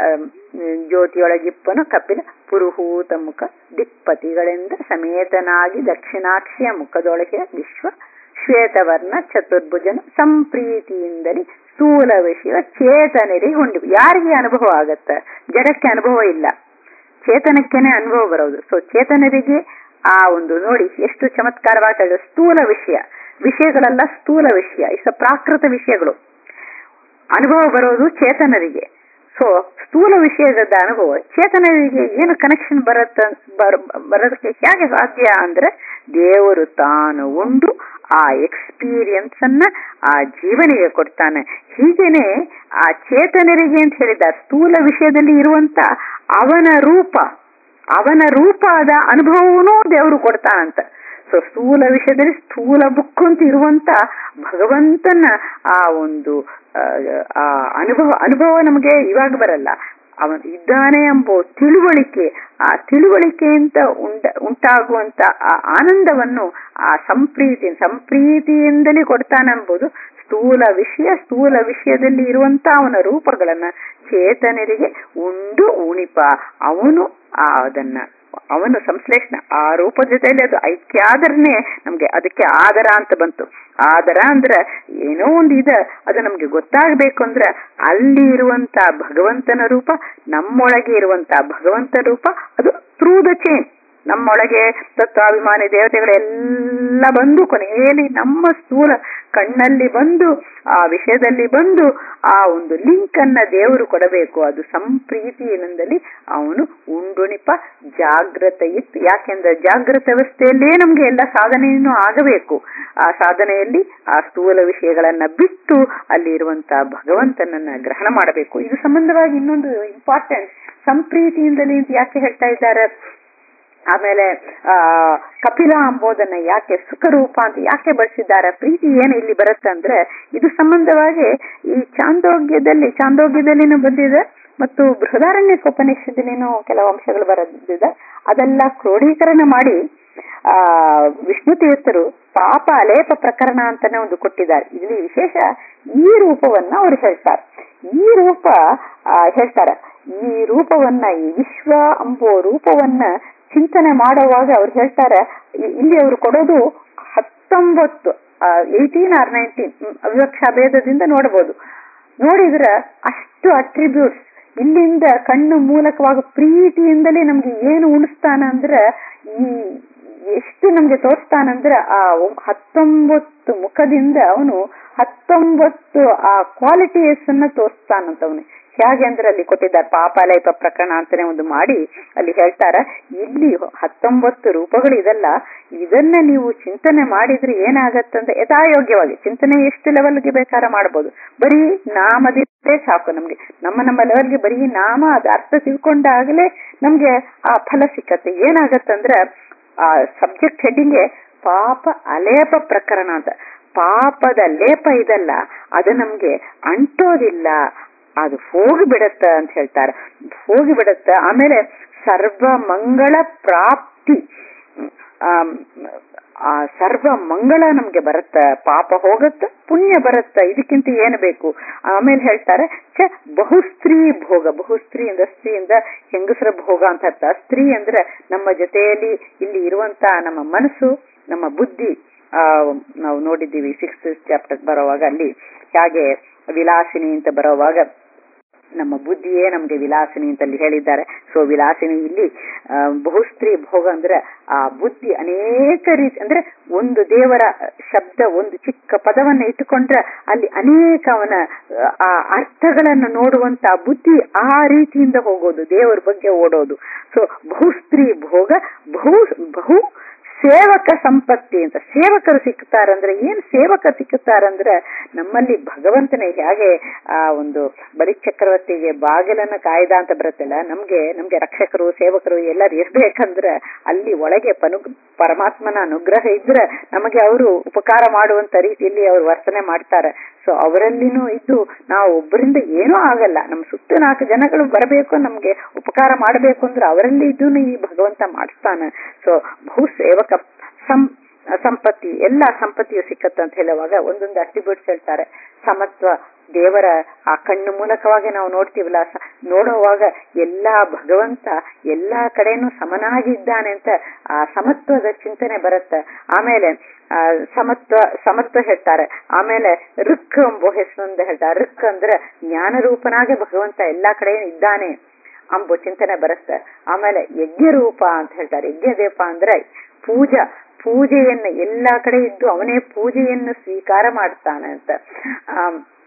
ಜ್ಯೋತಿಯೊಳಗಿಪ್ಪನು ಕಪಿಲ ಪುರುಹೂತ ಮುಖ ದಿಕ್ಪತಿಗಳಿಂದ ಸಮೇತನಾಗಿ ದಕ್ಷಿಣಾಕ್ಷಿಯ ಮುಖದೊಳಗೆ ವಿಶ್ವ ಶ್ವೇತವರ್ಣ ಚತುರ್ಭುಜನ ಸಂಪ್ರೀತಿಯಿಂದಲೇ ಸ್ಥೂಲ ವಿಷಯ ಚೇತನರಿಗೆ ಹೊಂದಿ ಯಾರಿಗೆ ಅನುಭವ ಆಗತ್ತ ಜಡಕ್ಕೆ ಅನುಭವ ಇಲ್ಲ ಚೇತನಕ್ಕೇನೆ ಅನುಭವ ಬರೋದು ಸೊ ಚೇತನರಿಗೆ ಆ ಒಂದು ನೋಡಿ ಎಷ್ಟು ಚಮತ್ಕಾರವಾಗಿ ಸ್ಥೂಲ ವಿಷಯ ವಿಷಯಗಳೆಲ್ಲ ಸ್ಥೂಲ ವಿಷಯ ಇಸ ಪ್ರಾಕೃತ ವಿಷಯಗಳು ಅನುಭವ ಬರೋದು ಚೇತನರಿಗೆ ಸೊ ಸ್ಥೂಲ ವಿಷಯದ ಅನುಭವ ಚೇತನರಿಗೆ ಏನು ಕನೆಕ್ಷನ್ ಬರತ್ತ ಬರೋದಕ್ಕೆ ಹೇಗೆ ಸಾಧ್ಯ ಅಂದ್ರೆ ದೇವರು ತಾನು ಉಂಡು ಆ ಎಕ್ಸ್ಪೀರಿಯನ್ಸ್ ಅನ್ನ ಆ ಜೀವನಿಗೆ ಕೊಡ್ತಾನೆ ಹೀಗೇನೆ ಆ ಚೇತನರಿಗೆ ಅಂತ ಹೇಳಿದ ಸ್ಥೂಲ ವಿಷಯದಲ್ಲಿ ಇರುವಂತ ಅವನ ರೂಪ ಅವನ ರೂಪದ ಅನುಭವವೂ ದೇವರು ಕೊಡ್ತಾನಂತ ಸೊ ಸ್ಥೂಲ ವಿಷಯದಲ್ಲಿ ಸ್ಥೂಲ ಬುಕ್ ಅಂತ ಇರುವಂತ ಭಗವಂತನ ಆ ಒಂದು ಆ ಅನುಭವ ಅನುಭವ ನಮಗೆ ಇವಾಗ ಬರಲ್ಲ ಅವನು ಇದ್ದಾನೆ ಎಂಬ ತಿಳುವಳಿಕೆ ಆ ತಿಳುವಳಿಕೆಯಿಂದ ಉಂಟ ಉಂಟಾಗುವಂತ ಆ ಆನಂದವನ್ನು ಆ ಸಂಪ್ರೀತಿ ಸಂಪ್ರೀತಿಯಿಂದಲೇ ಕೊಡ್ತಾನೆಂಬುದು ಸ್ಥೂಲ ವಿಷಯ ಸ್ಥೂಲ ವಿಷಯದಲ್ಲಿ ಇರುವಂತ ಅವನ ರೂಪಗಳನ್ನ ಚೇತನರಿಗೆ ಉಂಡು ಉಣಿಪ ಅವನು ಆ ಅದನ್ನ ಅವನು ಸಂಶ್ಲೇಷಣೆ ಆ ರೂಪ ಜೊತೆಯಲ್ಲಿ ಅದು ಐಕ್ಯ ಆದರನೆ ನಮ್ಗೆ ಅದಕ್ಕೆ ಆದರ ಅಂತ ಬಂತು ಆದರ ಅಂದ್ರೆ ಏನೋ ಒಂದು ಇದೆ ಅದು ನಮ್ಗೆ ಗೊತ್ತಾಗ್ಬೇಕು ಅಂದ್ರೆ ಅಲ್ಲಿ ಇರುವಂತ ಭಗವಂತನ ರೂಪ ನಮ್ಮೊಳಗೆ ಇರುವಂತ ಭಗವಂತ ರೂಪ ಅದು ಥ್ರೂ ದ ಚೇನ್ ನಮ್ಮೊಳಗೆ ತತ್ವಾಭಿಮಾನಿ ದೇವತೆಗಳೆಲ್ಲ ಬಂದು ಕೊನೆಯಲ್ಲಿ ನಮ್ಮ ಸ್ಥೂಲ ಕಣ್ಣಲ್ಲಿ ಬಂದು ಆ ವಿಷಯದಲ್ಲಿ ಬಂದು ಆ ಒಂದು ಲಿಂಕ್ ಅನ್ನ ದೇವರು ಕೊಡಬೇಕು ಅದು ಸಂಪ್ರೀತಿಯಿಂದಲಿ ಅವನು ಉಂಡುಣಿಪ ಜಾಗೃತ ಇತ್ತು ಯಾಕೆಂದ್ರೆ ಜಾಗೃತ ಅವಸ್ಥೆಯಲ್ಲೇ ನಮ್ಗೆ ಎಲ್ಲ ಸಾಧನೆಯನ್ನು ಆಗಬೇಕು ಆ ಸಾಧನೆಯಲ್ಲಿ ಆ ಸ್ಥೂಲ ವಿಷಯಗಳನ್ನ ಬಿಟ್ಟು ಅಲ್ಲಿ ಇರುವಂತ ಭಗವಂತನನ್ನ ಗ್ರಹಣ ಮಾಡಬೇಕು ಇದು ಸಂಬಂಧವಾಗಿ ಇನ್ನೊಂದು ಇಂಪಾರ್ಟೆಂಟ್ ಸಂಪ್ರೀತಿಯಿಂದಲೇ ಯಾಕೆ ಹೇಳ್ತಾ ಇದ್ದಾರೆ ಆಮೇಲೆ ಆ ಕಪಿಲ ಅಂಬೋದನ್ನ ಯಾಕೆ ಸುಖರೂಪ ಅಂತ ಯಾಕೆ ಬಳಸಿದ್ದಾರೆ ಪ್ರೀತಿ ಏನು ಇಲ್ಲಿ ಬರುತ್ತೆ ಅಂದ್ರೆ ಇದು ಸಂಬಂಧವಾಗಿ ಈ ಚಾಂದೋಗ್ಯದಲ್ಲಿ ಚಾಂದೋಗ್ಯದಲ್ಲಿನೂ ಬಂದಿದೆ ಮತ್ತು ಬೃಹದಾರಣ್ಯ ಉಪನಿಷತ್ತಿನೇನು ಕೆಲವು ಅಂಶಗಳು ಬರೆದಿದೆ ಅದೆಲ್ಲ ಕ್ರೋಢೀಕರಣ ಮಾಡಿ ಆ ವಿಷ್ಣು ತೀರ್ಥರು ಪಾಪ ಅಲೇಪ ಪ್ರಕರಣ ಅಂತಾನೆ ಒಂದು ಕೊಟ್ಟಿದ್ದಾರೆ ಇಲ್ಲಿ ವಿಶೇಷ ಈ ರೂಪವನ್ನ ಅವ್ರು ಹೇಳ್ತಾರೆ ಈ ರೂಪ ಹೇಳ್ತಾರೆ ಈ ರೂಪವನ್ನ ಈ ವಿಶ್ವ ಅಂಬೋ ರೂಪವನ್ನ ಚಿಂತನೆ ಮಾಡುವಾಗ ಅವ್ರು ಹೇಳ್ತಾರೆ ಇಲ್ಲಿ ಅವರು ಕೊಡೋದು ಹತ್ತೊಂಬತ್ತು ಏಯ್ಟೀನ್ ಆರ್ ನೈನ್ಟೀನ್ ಅವಿವಕ್ಷ ಭೇದದಿಂದ ನೋಡಬಹುದು ನೋಡಿದ್ರ ಅಷ್ಟು ಅಟ್ರಿಬ್ಯೂಟ್ಸ್ ಇಲ್ಲಿಂದ ಕಣ್ಣು ಮೂಲಕವಾಗಿ ಪ್ರೀತಿಯಿಂದಲೇ ನಮ್ಗೆ ಏನು ಉಣಿಸ್ತಾನ ಅಂದ್ರ ಈ ಎಷ್ಟು ನಮ್ಗೆ ತೋರಿಸ್ತಾನಂದ್ರ ಆ ಹತ್ತೊಂಬತ್ತು ಮುಖದಿಂದ ಅವನು ಹತ್ತೊಂಬತ್ತು ಆ ಕ್ವಾಲಿಟೀಸ್ ಅನ್ನ ತೋರಿಸ್ತಾನಂತ ಅವನು ಹೇಗೆ ಅಂದ್ರೆ ಅಲ್ಲಿ ಕೊಟ್ಟಿದ್ದಾರೆ ಪಾಪಾಲಯಪ ಪ್ರಕರಣ ಅಂತಾನೆ ಒಂದು ಮಾಡಿ ಅಲ್ಲಿ ಹೇಳ್ತಾರ ಇಲ್ಲಿ ಹತ್ತೊಂಬತ್ತು ರೂಪಗಳು ಇದಲ್ಲ ಇದನ್ನ ನೀವು ಚಿಂತನೆ ಮಾಡಿದ್ರೆ ಏನಾಗತ್ತಂತ ಯಥಾಯೋಗ್ಯವಾಗಿ ಚಿಂತನೆ ಎಷ್ಟು ಲೆವೆಲ್ಗೆ ಬೇಕಾದ್ರೆ ಮಾಡ್ಬೋದು ಬರೀ ನಾಮದಿದ್ದೇ ಸಾಕು ನಮ್ಗೆ ನಮ್ಮ ನಮ್ಮ ಲೆವೆಲ್ಗೆ ಬರೀ ನಾಮ ಅದ ಅರ್ಥ ತಿಳ್ಕೊಂಡಾಗಲೇ ನಮ್ಗೆ ಆ ಫಲ ಸಿಕ್ಕತ್ತೆ ಏನಾಗತ್ತಂದ್ರ ಆ ಸಬ್ಜೆಕ್ಟ್ ಹೆಡ್ಡಿಂಗ್ಗೆ ಪಾಪ ಅಲೇಪ ಪ್ರಕರಣ ಅಂತ ಪಾಪದ ಲೇಪ ಇದಲ್ಲ ಅದು ನಮ್ಗೆ ಅಂಟೋದಿಲ್ಲ ಅದು ಹೋಗಿಬಿಡತ್ತ ಅಂತ ಹೇಳ್ತಾರೆ ಹೋಗಿಬಿಡತ್ತ ಆಮೇಲೆ ಸರ್ವ ಮಂಗಳ ಪ್ರಾಪ್ತಿ ಆ ಸರ್ವ ಮಂಗಳ ನಮ್ಗೆ ಬರುತ್ತ ಪಾಪ ಹೋಗತ್ತ ಪುಣ್ಯ ಬರುತ್ತ ಇದಕ್ಕಿಂತ ಏನು ಬೇಕು ಆಮೇಲೆ ಹೇಳ್ತಾರೆ ಚ ಬಹುಸ್ತ್ರೀ ಭೋಗ ಬಹುಸ್ತ್ರೀ ಅಂದ್ರೆ ಸ್ತ್ರೀಯಿಂದ ಹೆಂಗಸರ ಭೋಗ ಅಂತ ಅರ್ಥ ಸ್ತ್ರೀ ಅಂದ್ರೆ ನಮ್ಮ ಜೊತೆಯಲ್ಲಿ ಇಲ್ಲಿ ಇರುವಂತ ನಮ್ಮ ಮನಸ್ಸು ನಮ್ಮ ಬುದ್ಧಿ ಆ ನಾವು ನೋಡಿದ್ದೀವಿ ಸಿಕ್ಸ್ತ್ ಚಾಪ್ಟರ್ ಬರೋವಾಗ ಅಲ್ಲಿ ಹೇಗೆ ವಿಲಾಸಿನಿ ಅಂತ ಬರೋವಾಗ ನಮ್ಮ ಬುದ್ಧಿಯೇ ನಮ್ಗೆ ವಿಲಾಸಿನಿ ಅಂತ ಅಲ್ಲಿ ಹೇಳಿದ್ದಾರೆ ಸೊ ವಿಲಾಸಿನಿ ಇಲ್ಲಿ ಬಹುಸ್ತ್ರೀ ಭೋಗ ಅಂದ್ರೆ ಆ ಬುದ್ಧಿ ಅನೇಕ ರೀತಿ ಅಂದ್ರೆ ಒಂದು ದೇವರ ಶಬ್ದ ಒಂದು ಚಿಕ್ಕ ಪದವನ್ನ ಇಟ್ಟುಕೊಂಡ್ರೆ ಅಲ್ಲಿ ಅನೇಕ ಅವನ ಆ ಅರ್ಥಗಳನ್ನು ನೋಡುವಂತ ಬುದ್ಧಿ ಆ ರೀತಿಯಿಂದ ಹೋಗೋದು ದೇವರ ಬಗ್ಗೆ ಓಡೋದು ಸೊ ಬಹುಸ್ತ್ರೀ ಭೋಗ ಬಹು ಬಹು ಸೇವಕ ಸಂಪತ್ತಿ ಅಂತ ಸೇವಕರು ಸಿಕ್ಕುತ್ತಾರಂದ್ರೆ ಏನ್ ಸೇವಕ ಸಿಕ್ಕುತ್ತಾರಂದ್ರೆ ನಮ್ಮಲ್ಲಿ ಭಗವಂತನೇ ಹೇಗೆ ಆ ಒಂದು ಬಲಿ ಚಕ್ರವರ್ತಿಗೆ ಬಾಗಿಲನ್ನ ಕಾಯ್ದ ಅಂತ ಬರುತ್ತಲ್ಲ ನಮ್ಗೆ ನಮ್ಗೆ ರಕ್ಷಕರು ಸೇವಕರು ಎಲ್ಲರೂ ಇರ್ಬೇಕಂದ್ರೆ ಅಲ್ಲಿ ಒಳಗೆ ಪನು ಪರಮಾತ್ಮನ ಅನುಗ್ರಹ ಇದ್ರೆ ನಮಗೆ ಅವರು ಉಪಕಾರ ಮಾಡುವಂತ ರೀತಿಯಲ್ಲಿ ಅವರು ವರ್ತನೆ ಮಾಡ್ತಾರೆ ಸೊ ಅವರಲ್ಲಿನೂ ಇದ್ದು ನಾವು ಒಬ್ಬರಿಂದ ಏನೂ ಆಗಲ್ಲ ನಮ್ಮ ಸುತ್ತ ನಾಲ್ಕು ಜನಗಳು ಬರಬೇಕು ನಮ್ಗೆ ಉಪಕಾರ ಮಾಡಬೇಕು ಅಂದ್ರೆ ಅವರಲ್ಲಿ ಇದ್ದು ಈ ಭಗವಂತ ಮಾಡಿಸ್ತಾನೆ ಸೊ ಬಹು ಸೇವಕ ಸಂ ಸಂಪತ್ತಿ ಎಲ್ಲಾ ಸಂಪತ್ತಿಯು ಸಿಕ್ಕತ್ತ ಅಂತ ಹೇಳುವಾಗ ಒಂದೊಂದು ಅಟ್ರಿಬ್ಯೂಟ್ಸ್ ಹೇಳ್ತಾರೆ ಸಮತ್ವ ದೇವರ ಆ ಕಣ್ಣು ಮೂಲಕವಾಗಿ ನಾವು ನೋಡ್ತೀವಲ್ಲ ನೋಡುವಾಗ ಎಲ್ಲಾ ಭಗವಂತ ಎಲ್ಲಾ ಕಡೆನೂ ಸಮನಾಗಿದ್ದಾನೆ ಅಂತ ಆ ಸಮತ್ವದ ಚಿಂತನೆ ಬರುತ್ತೆ ಆಮೇಲೆ ಆ ಸಮತ್ವ ಸಮತ್ವ ಹೇಳ್ತಾರೆ ಆಮೇಲೆ ಋಕ್ ಎಂಬ ಹೆಸರಿಂದ ಹೇಳ್ತಾರೆ ಋಕ್ ಅಂದ್ರೆ ಜ್ಞಾನ ರೂಪನಾಗೆ ಭಗವಂತ ಎಲ್ಲಾ ಕಡೆ ಇದ್ದಾನೆ ಅಂಬೋ ಚಿಂತನೆ ಬರುತ್ತೆ ಆಮೇಲೆ ಯಜ್ಞ ರೂಪ ಅಂತ ಹೇಳ್ತಾರೆ ಯಜ್ಞ ದೀಪ ಅಂದ್ರೆ ಪೂಜಾ ಪೂಜೆಯನ್ನ ಎಲ್ಲಾ ಕಡೆ ಇದ್ದು ಅವನೇ ಪೂಜೆಯನ್ನು ಸ್ವೀಕಾರ ಮಾಡ್ತಾನೆ ಅಂತ ಆ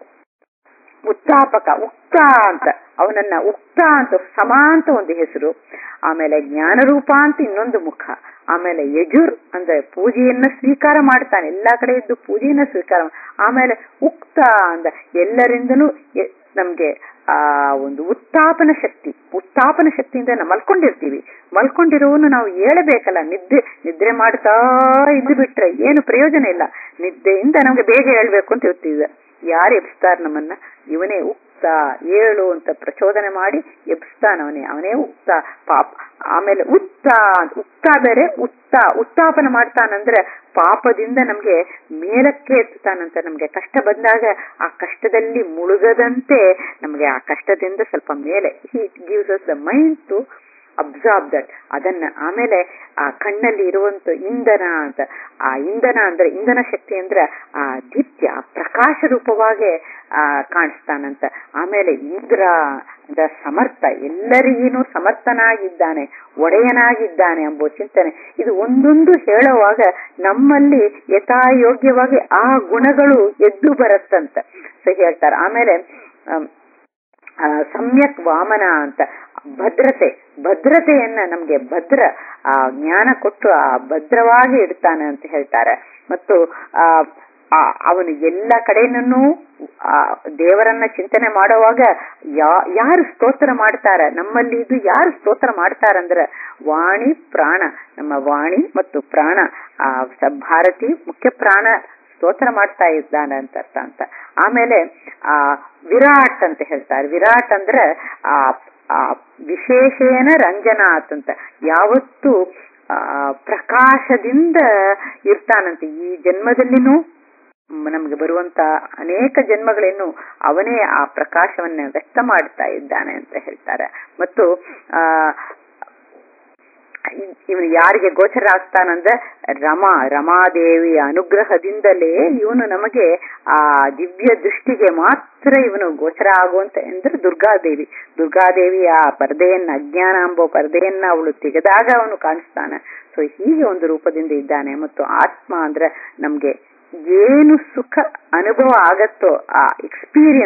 ಉತ್ತಾಪಕ ಉಕ್ತ ಅಂತ ಅವನನ್ನ ಉಕ್ತ ಅಂತ ಸಮ ಅಂತ ಒಂದು ಹೆಸರು ಆಮೇಲೆ ಜ್ಞಾನರೂಪ ಅಂತ ಇನ್ನೊಂದು ಮುಖ ಆಮೇಲೆ ಯಜುರ್ ಅಂದ್ರೆ ಪೂಜೆಯನ್ನ ಸ್ವೀಕಾರ ಮಾಡ್ತಾನೆ ಎಲ್ಲಾ ಕಡೆ ಇದ್ದು ಪೂಜೆಯನ್ನ ಸ್ವೀಕಾರ ಆಮೇಲೆ ಉಕ್ತ ಅಂದ ಎಲ್ಲರಿಂದನೂ ನಮ್ಗೆ ಆ ಒಂದು ಉತ್ತಾಪನ ಶಕ್ತಿ ಉತ್ತಾಪನ ಶಕ್ತಿಯಿಂದ ನಾವು ಮಲ್ಕೊಂಡಿರ್ತೀವಿ ಮಲ್ಕೊಂಡಿರೋನು ನಾವು ಹೇಳಬೇಕಲ್ಲ ನಿದ್ದೆ ನಿದ್ರೆ ಮಾಡ್ತಾ ಇದ್ದು ಬಿಟ್ರೆ ಏನು ಪ್ರಯೋಜನ ಇಲ್ಲ ನಿದ್ದೆಯಿಂದ ನಮ್ಗೆ ಬೇಗ ಹೇಳ್ಬೇಕು ಅಂತ ಇರ್ತೀವಿ ಯಾರು ಎಬ್ಸ್ತಾರ ನಮ್ಮನ್ನ ಇವನೇ ಉಕ್ತ ಏಳು ಅಂತ ಪ್ರಚೋದನೆ ಮಾಡಿ ಎಬ್ಸ್ತಾನವನೇ ಅವನೇ ಉಕ್ತ ಪಾಪ ಆಮೇಲೆ ಉತ್ತ ಉಕ್ತ ಬೇರೆ ಉತ್ತ ಉತ್ತಾಪನ ಮಾಡ್ತಾನಂದ್ರೆ ಪಾಪದಿಂದ ನಮ್ಗೆ ಮೇಲಕ್ಕೆ ಎತ್ತಾನಂತ ನಮ್ಗೆ ಕಷ್ಟ ಬಂದಾಗ ಆ ಕಷ್ಟದಲ್ಲಿ ಮುಳುಗದಂತೆ ನಮ್ಗೆ ಆ ಕಷ್ಟದಿಂದ ಸ್ವಲ್ಪ ಮೇಲೆ he gives us the mind to absorb that ಅದನ್ನ ಆಮೇಲೆ ಆ ಕಣ್ಣಲ್ಲಿ ಇರುವಂತ ಇಂಧನ ಅಂತ ಆ ಇಂಧನ ಅಂದ್ರೆ ಇಂಧನ ಶಕ್ತಿ ಅಂದ್ರೆ ಆ ದಿತ್ಯ ಪ್ರಕಾಶ ರೂಪವಾಗಿ ಆ ಕಾಣಿಸ್ತಾನಂತ ಆಮೇಲೆ ಇಂದ್ರ ದ ಸಮರ್ಥ ಎಲ್ಲರಿಗೇನು ಸಮರ್ಥನಾಗಿದ್ದಾನೆ ಒಡೆಯನಾಗಿದ್ದಾನೆ ಎಂಬ ಚಿಂತನೆ ಇದು ಒಂದೊಂದು ಹೇಳುವಾಗ ನಮ್ಮಲ್ಲಿ ಯಥಾಯೋಗ್ಯವಾಗಿ ಆ ಗುಣಗಳು ಎದ್ದು ಬರುತ್ತಂತ ಸೊ ಹೇಳ್ತಾರೆ ಆಮೇಲೆ ಸಮ್ಯಕ್ ವಾಮನ ಅಂತ ಭದ್ರತೆ ಭದ್ರತೆಯನ್ನ ನಮ್ಗೆ ಭದ್ರ ಆ ಜ್ಞಾನ ಕೊಟ್ಟು ಆ ಭದ್ರವಾಗಿ ಇಡ್ತಾನೆ ಅಂತ ಹೇಳ್ತಾರೆ ಮತ್ತು ಆ ಅವನು ಎಲ್ಲ ಕಡೆನೂ ಆ ದೇವರನ್ನ ಚಿಂತನೆ ಮಾಡುವಾಗ ಯಾ ಯಾರು ಸ್ತೋತ್ರ ಮಾಡ್ತಾರ ನಮ್ಮಲ್ಲಿ ಇದು ಯಾರು ಸ್ತೋತ್ರ ಮಾಡ್ತಾರಂದ್ರ ವಾಣಿ ಪ್ರಾಣ ನಮ್ಮ ವಾಣಿ ಮತ್ತು ಪ್ರಾಣ ಆ ಭಾರತಿ ಮುಖ್ಯ ಪ್ರಾಣ ಸ್ತೋತ್ರ ಮಾಡ್ತಾ ಇದ್ದಾನೆ ಅಂತ ಅರ್ಥ ಅಂತ ಆಮೇಲೆ ಆ ವಿರಾಟ್ ಅಂತ ಹೇಳ್ತಾರೆ ವಿರಾಟ್ ಅಂದ್ರೆ ಆ ಆ ವಿಶೇಷೇನ ರಂಜನಾತ್ ಅಂತ ಯಾವತ್ತು ಆ ಪ್ರಕಾಶದಿಂದ ಇರ್ತಾನಂತೆ ಈ ಜನ್ಮದಲ್ಲಿನೂ ನಮ್ಗೆ ಬರುವಂತ ಅನೇಕ ಜನ್ಮಗಳೇನು ಅವನೇ ಆ ಪ್ರಕಾಶವನ್ನ ವ್ಯಕ್ತ ಮಾಡ್ತಾ ಇದ್ದಾನೆ ಅಂತ ಹೇಳ್ತಾರೆ ಮತ್ತು ಆ ಇವನು ಯಾರಿಗೆ ಗೋಚರ ಆಗ್ತಾನಂದ್ರೆ ರಮಾ ರಮಾದೇವಿಯ ಅನುಗ್ರಹದಿಂದಲೇ ಇವನು ನಮಗೆ ಆ ದಿವ್ಯ ದೃಷ್ಟಿಗೆ ಮಾತ್ರ ಇವನು ಗೋಚರ ಆಗುವಂತ ಅಂದ್ರೆ ದುರ್ಗಾದೇವಿ ದುರ್ಗಾದೇವಿಯ ಆ ಪರದೆಯನ್ನ ಅಜ್ಞಾನ ಎಂಬ ಪರದೆಯನ್ನ ಅವಳು ತೆಗೆದಾಗ ಅವನು ಕಾಣಿಸ್ತಾನೆ ಸೊ ಹೀಗೆ ಒಂದು ರೂಪದಿಂದ ಇದ್ದಾನೆ ಮತ್ತು ಆತ್ಮ ಅಂದ್ರೆ ನಮ್ಗೆ ಏನು ಸುಖ ಅನುಭವ ಆಗತ್ತೋ ಆ ಎಕ್ಸ್ಪೀರಿಯನ್ಸ್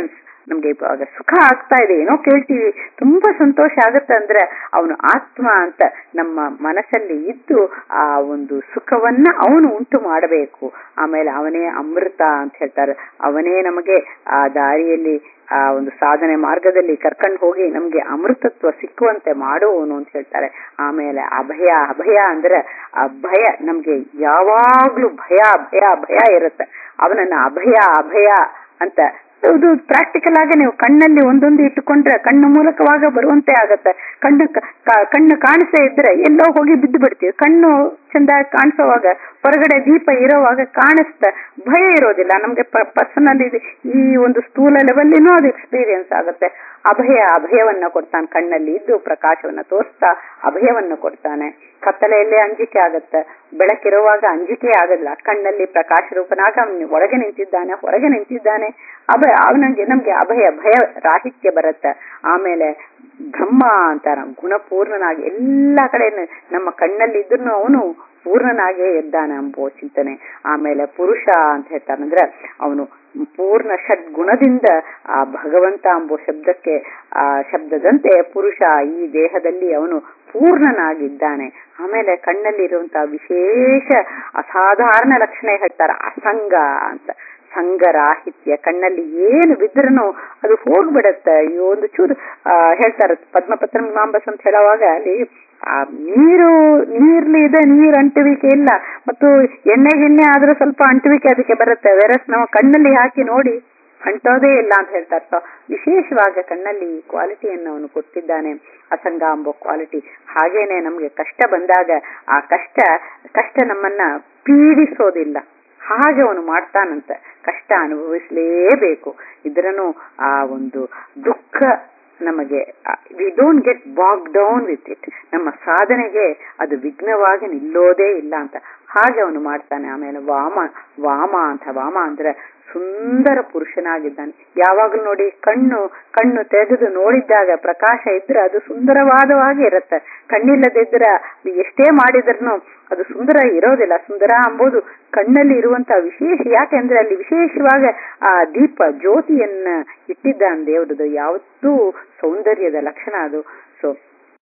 ನಮ್ಗೆ ಇವಾಗ ಸುಖ ಆಗ್ತಾ ಇದೆ ಏನೋ ಕೇಳ್ತೀವಿ ತುಂಬಾ ಸಂತೋಷ ಆಗುತ್ತೆ ಅಂದ್ರೆ ಅವನು ಆತ್ಮ ಅಂತ ನಮ್ಮ ಮನಸ್ಸಲ್ಲಿ ಇದ್ದು ಆ ಒಂದು ಸುಖವನ್ನ ಅವನು ಉಂಟು ಮಾಡಬೇಕು ಆಮೇಲೆ ಅವನೇ ಅಮೃತ ಅಂತ ಹೇಳ್ತಾರೆ ಅವನೇ ನಮಗೆ ಆ ದಾರಿಯಲ್ಲಿ ಆ ಒಂದು ಸಾಧನೆ ಮಾರ್ಗದಲ್ಲಿ ಕರ್ಕೊಂಡು ಹೋಗಿ ನಮ್ಗೆ ಅಮೃತತ್ವ ಸಿಕ್ಕುವಂತೆ ಮಾಡುವವನು ಅಂತ ಹೇಳ್ತಾರೆ ಆಮೇಲೆ ಅಭಯ ಅಭಯ ಅಂದ್ರೆ ಆ ಭಯ ನಮ್ಗೆ ಯಾವಾಗ್ಲೂ ಭಯ ಭಯ ಭಯ ಇರುತ್ತೆ ಅವನನ್ನ ಅಭಯ ಅಭಯ ಅಂತ ಇದು ಪ್ರಾಕ್ಟಿಕಲ್ ಆಗಿ ನೀವು ಕಣ್ಣಲ್ಲಿ ಒಂದೊಂದು ಇಟ್ಟುಕೊಂಡ್ರೆ ಕಣ್ಣು ಮೂಲಕವಾಗ ಬರುವಂತೆ ಆಗತ್ತೆ ಕಣ್ಣು ಕಣ್ಣು ಕಾಣಿಸೇ ಇದ್ರೆ ಎಲ್ಲೋ ಹೋಗಿ ಬಿದ್ದು ಬಿಡ್ತೀವಿ ಕಣ್ಣು ಚಂದ ಕಾಣಿಸೋವಾಗ ಹೊರಗಡೆ ದೀಪ ಇರೋವಾಗ ಕಾಣಿಸ್ತಾ ಭಯ ಇರೋದಿಲ್ಲ ನಮ್ಗೆ ಪರ್ಸನಲ್ ಈ ಒಂದು ಸ್ಥೂಲ ಲೆವೆಲ್ಲಿನೂ ಅದು ಎಕ್ಸ್ಪೀರಿಯನ್ಸ್ ಆಗುತ್ತೆ ಅಭಯ ಅಭಯವನ್ನ ಕೊಡ್ತಾನೆ ಕಣ್ಣಲ್ಲಿ ಇದ್ದು ಪ್ರಕಾಶವನ್ನ ತೋರಿಸ್ತಾ ಅಭಯವನ್ನ ಕೊಡ್ತಾನೆ ಕತ್ತಲೆಯಲ್ಲೇ ಅಂಜಿಕೆ ಆಗತ್ತೆ ಬೆಳಕಿರುವಾಗ ಅಂಜಿಕೆ ಆಗಲ್ಲ ಕಣ್ಣಲ್ಲಿ ಪ್ರಕಾಶ ರೂಪನಾಗ ಒಳಗೆ ನಿಂತಿದ್ದಾನೆ ಹೊರಗೆ ನಿಂತಿದ್ದಾನೆ ಅಭಯ ಅವನಿಗೆ ನಮ್ಗೆ ಅಭಯ ಭಯ ರಾಹಿತ್ಯ ಬರುತ್ತೆ ಆಮೇಲೆ ಬ್ರಹ್ಮ ಅಂತಾರ ಗುಣಪೂರ್ಣನಾಗಿ ಎಲ್ಲಾ ಕಡೆ ನಮ್ಮ ಕಣ್ಣಲ್ಲಿ ಇದ್ರು ಅವನು ಪೂರ್ಣನಾಗೇ ಇದ್ದಾನೆ ಎಂಬುವ ಚಿಂತನೆ ಆಮೇಲೆ ಪುರುಷ ಅಂತ ಹೇಳ್ತಾನಂದ್ರೆ ಅವನು ಪೂರ್ಣ ಷಡ್ಗುಣದಿಂದ ಆ ಭಗವಂತ ಎಂಬುವ ಶಬ್ದಕ್ಕೆ ಆ ಶಬ್ದದಂತೆ ಪುರುಷ ಈ ದೇಹದಲ್ಲಿ ಅವನು ಪೂರ್ಣನಾಗಿದ್ದಾನೆ ಆಮೇಲೆ ಕಣ್ಣಲ್ಲಿ ಇರುವಂತಹ ವಿಶೇಷ ಅಸಾಧಾರಣ ಲಕ್ಷಣ ಹೇಳ್ತಾರ ಅಸಂಗ ಅಂತ ಸಂಗರಾಹಿತ್ಯ ಕಣ್ಣಲ್ಲಿ ಏನು ಬಿದ್ರೂ ಅದು ಹೋಗ್ಬಿಡತ್ತೆ ಈ ಒಂದು ಚೂರು ಹೇಳ್ತಾರೆ ಪದ್ಮಪತ್ರ ಮಾಂಬಸ್ ಅಂತ ಹೇಳುವಾಗ ಅಲ್ಲಿ ಆ ನೀರು ನೀರ್ಲಿ ಇದೆ ನೀರು ಅಂಟುವಿಕೆ ಇಲ್ಲ ಮತ್ತು ಎಣ್ಣೆ ಗಿಣ್ಣೆ ಆದ್ರೂ ಸ್ವಲ್ಪ ಅಂಟುವಿಕೆ ಅದಕ್ಕೆ ಬರುತ್ತೆ ವೆರಸ್ ನಾವು ಕಣ್ಣಲ್ಲಿ ಹಾಕಿ ನೋಡಿ ಅಂಟೋದೇ ಇಲ್ಲ ಅಂತ ಹೇಳ್ತಾರೆ ಸೊ ವಿಶೇಷವಾಗಿ ಕಣ್ಣಲ್ಲಿ ಈ ಕ್ವಾಲಿಟಿಯನ್ನು ಅವನು ಕೊಟ್ಟಿದ್ದಾನೆ ಅಸಂಗ ಎಂಬ ಕ್ವಾಲಿಟಿ ಹಾಗೇನೆ ನಮ್ಗೆ ಕಷ್ಟ ಬಂದಾಗ ಆ ಕಷ್ಟ ಕಷ್ಟ ನಮ್ಮನ್ನ ಪೀಡಿಸೋದಿಲ್ಲ ಹಾಗೆ ಅವನು ಮಾಡ್ತಾನಂತ ಕಷ್ಟ ಅನುಭವಿಸಲೇಬೇಕು ಇದ್ರನು ಆ ಒಂದು ದುಃಖ ನಮಗೆ we don't get bog down with it ನಮ್ಮ ಸಾಧನೆಗೆ ಅದು ವಿಘ್ನವಾಗಿ ನಿಲ್ಲೋದೇ ಇಲ್ಲ ಅಂತ ಹಾಗೆ ಅವನು ಮಾಡ್ತಾನೆ ಆಮೇಲೆ ವಾಮ ವಾಮ ಅಂತ ವಾಮ ಅಂದ್ರೆ ಸುಂದರ ಪುರುಷನಾಗಿದ್ದಾನೆ ಯಾವಾಗಲೂ ನೋಡಿ ಕಣ್ಣು ಕಣ್ಣು ತೆಗೆದು ನೋಡಿದ್ದಾಗ ಪ್ರಕಾಶ ಇದ್ರೆ ಅದು ಸುಂದರವಾದವಾಗಿ ಇರುತ್ತೆ ಕಣ್ಣಿಲ್ಲದಿದ್ರೆ ಎಷ್ಟೇ ಮಾಡಿದ್ರೂ ಅದು ಸುಂದರ ಇರೋದಿಲ್ಲ ಸುಂದರ ಎಂಬುದು ಕಣ್ಣಲ್ಲಿ ಇರುವಂತಹ ವಿಶೇಷ ಯಾಕೆಂದ್ರೆ ಅಲ್ಲಿ ವಿಶೇಷವಾಗಿ ಆ ದೀಪ ಜ್ಯೋತಿಯನ್ನ ಇಟ್ಟಿದ್ದಾನೆ ದೇವ್ರದ್ದು ಯಾವತ್ತೂ ಸೌಂದರ್ಯದ ಲಕ್ಷಣ ಅದು ಸೊ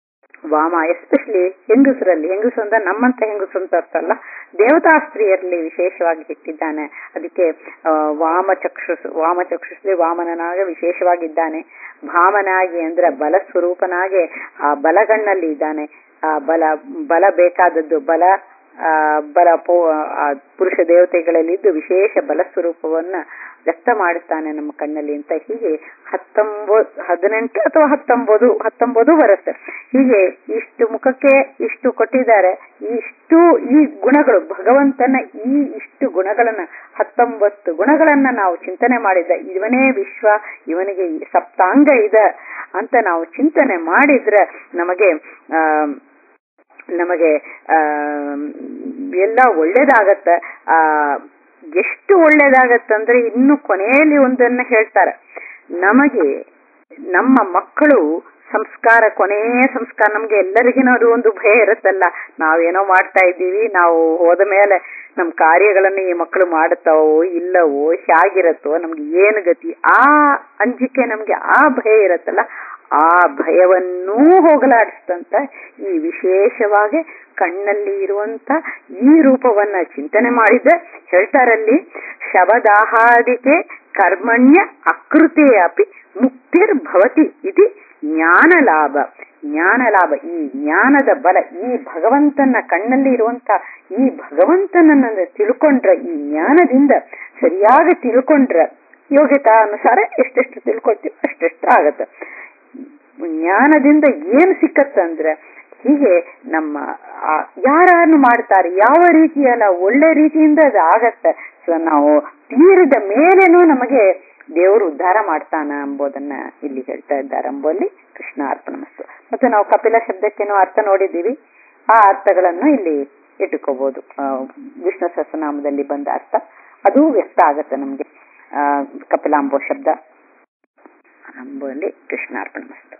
ವಾಮ ಎಸ್ಪೆಷಲಿ ಹೆಂಗಸರಲ್ಲಿ ಹೆಂಗಸು ಅಂದ್ರೆ ನಮ್ಮಂತ ಹೆಂಗಸು ಅಂತ ಅರ್ಥಲ್ಲ ದೇವತಾ ಸ್ತ್ರೀಯರಲ್ಲಿ ವಿಶೇಷವಾಗಿ ಇಟ್ಟಿದ್ದಾನೆ ಅದಕ್ಕೆ ವಾಮ ಚಕ್ಷುಸ್ ವಾಮ ಚಕ್ಷುಸ್ಲಿ ವಾಮನನಾಗ ವಿಶೇಷವಾಗಿದ್ದಾನೆ ಭಾಮನಾಗಿ ಅಂದ್ರೆ ಬಲ ಸ್ವರೂಪನಾಗೆ ಆ ಬಲಗಣ್ಣಲ್ಲಿ ಇದ್ದಾನೆ ಆ ಬಲ ಬಲ ಬೇಕಾದದ್ದು ಬಲ ಆ ಬಲ ಪೋ ಪುರುಷ ದೇವತೆಗಳಲ್ಲಿದ್ದು ವಿಶೇಷ ಬಲ ಸ್ವರೂಪವನ್ನ ವ್ಯಕ್ತ ಮಾಡುತ್ತಾನೆ ನಮ್ಮ ಕಣ್ಣಲ್ಲಿ ಅಂತ ಹೀಗೆ ಹತ್ತೊಂಬತ್ತು ಹದಿನೆಂಟು ಅಥವಾ ಹತ್ತೊಂಬತ್ತು ಹತ್ತೊಂಬತ್ತು ಬರುತ್ತೆ ಹೀಗೆ ಇಷ್ಟು ಮುಖಕ್ಕೆ ಇಷ್ಟು ಕೊಟ್ಟಿದ್ದಾರೆ ಇಷ್ಟು ಈ ಗುಣಗಳು ಭಗವಂತನ ಈ ಇಷ್ಟು ಗುಣಗಳನ್ನ ಹತ್ತೊಂಬತ್ತು ಗುಣಗಳನ್ನ ನಾವು ಚಿಂತನೆ ಮಾಡಿದ್ದ ಇವನೇ ವಿಶ್ವ ಇವನಿಗೆ ಸಪ್ತಾಂಗ ಇದೆ ಅಂತ ನಾವು ಚಿಂತನೆ ಮಾಡಿದ್ರೆ ನಮಗೆ ಆ ನಮಗೆ ಆ ಎಲ್ಲ ಒಳ್ಳೇದಾಗತ್ತೆ ಆ ಎಷ್ಟು ಒಳ್ಳೇದಾಗತ್ತಂದ್ರೆ ಇನ್ನು ಕೊನೆಯಲ್ಲಿ ಒಂದನ್ನ ಹೇಳ್ತಾರೆ ನಮಗೆ ನಮ್ಮ ಮಕ್ಕಳು ಸಂಸ್ಕಾರ ಕೊನೆಯ ಸಂಸ್ಕಾರ ನಮ್ಗೆ ಎಲ್ಲರಿಗಿನ ಅದು ಒಂದು ಭಯ ಇರುತ್ತಲ್ಲ ನಾವೇನೋ ಮಾಡ್ತಾ ಇದ್ದೀವಿ ನಾವು ಹೋದ ಮೇಲೆ ನಮ್ ಕಾರ್ಯಗಳನ್ನು ಈ ಮಕ್ಕಳು ಮಾಡುತ್ತಾವೋ ಇಲ್ಲವೋ ಹೇಗಿರತ್ತೋ ನಮ್ಗೆ ಏನು ಗತಿ ಆ ಅಂಜಿಕೆ ನಮ್ಗೆ ಆ ಭಯ ಇರತ್ತಲ್ಲ ಆ ಭಯವನ್ನೂ ಹೋಗಲಾಡಿಸ್ತಂತ ಈ ವಿಶೇಷವಾಗಿ ಕಣ್ಣಲ್ಲಿ ಇರುವಂತ ಈ ರೂಪವನ್ನ ಚಿಂತನೆ ಮಾಡಿದ್ರೆ ಹೇಳ್ತಾರಲ್ಲಿ ಶವದಾಹಾದಿಕೆ ಕರ್ಮಣ್ಯ ಅಕೃತೆ ಅಪಿ ಮುಕ್ತಿರ್ಭವತಿ ಇದು ಜ್ಞಾನ ಲಾಭ ಜ್ಞಾನ ಲಾಭ ಈ ಜ್ಞಾನದ ಬಲ ಈ ಭಗವಂತನ ಕಣ್ಣಲ್ಲಿ ಇರುವಂತ ಈ ಭಗವಂತನನ್ನ ತಿಳ್ಕೊಂಡ್ರ ಈ ಜ್ಞಾನದಿಂದ ಸರಿಯಾಗಿ ತಿಳ್ಕೊಂಡ್ರ ಯೋಗ್ಯತಾ ಅನುಸಾರ ಎಷ್ಟೆಷ್ಟು ತಿಳ್ಕೊಳ್ತೀವಿ ಅಷ್ಟೆಷ್ಟು ಆಗತ್ತೆ ಜ್ಞಾನದಿಂದ ಏನ್ ಸಿಕ್ಕತ್ತಂದ್ರೆ ಹೀಗೆ ನಮ್ಮ ಯಾರನ್ನು ಮಾಡ್ತಾರೆ ಯಾವ ರೀತಿಯಲ್ಲ ಒಳ್ಳೆ ರೀತಿಯಿಂದ ಅದು ಆಗತ್ತೆ ಸೊ ನಾವು ತೀರಿದ ಮೇಲೇನೂ ನಮಗೆ ದೇವರು ಉದ್ಧಾರ ಮಾಡ್ತಾನ ಎಂಬುದನ್ನ ಇಲ್ಲಿ ಹೇಳ್ತಾ ಇದ್ದಾರೆ ಎಂಬಲ್ಲಿ ಕೃಷ್ಣ ಅರ್ಪಣ ಮಸ್ತು ಮತ್ತೆ ನಾವು ಕಪಿಲ ಶಬ್ದಕ್ಕೇನೋ ಅರ್ಥ ನೋಡಿದ್ದೀವಿ ಆ ಅರ್ಥಗಳನ್ನು ಇಲ್ಲಿ ಇಟ್ಟುಕೋಬಹುದು ವಿಷ್ಣು ಸಹಸ್ರನಾಮದಲ್ಲಿ ಬಂದ ಅರ್ಥ ಅದು ವ್ಯಕ್ತ ಆಗತ್ತೆ ನಮ್ಗೆ ಆ ಕಪಿಲಾಂಬೋ ಶಬ್ದ ಅಂಬಲ್ಲಿ ಕೃಷ್ಣ ಅರ್ಪಣ ಮಸ್ತು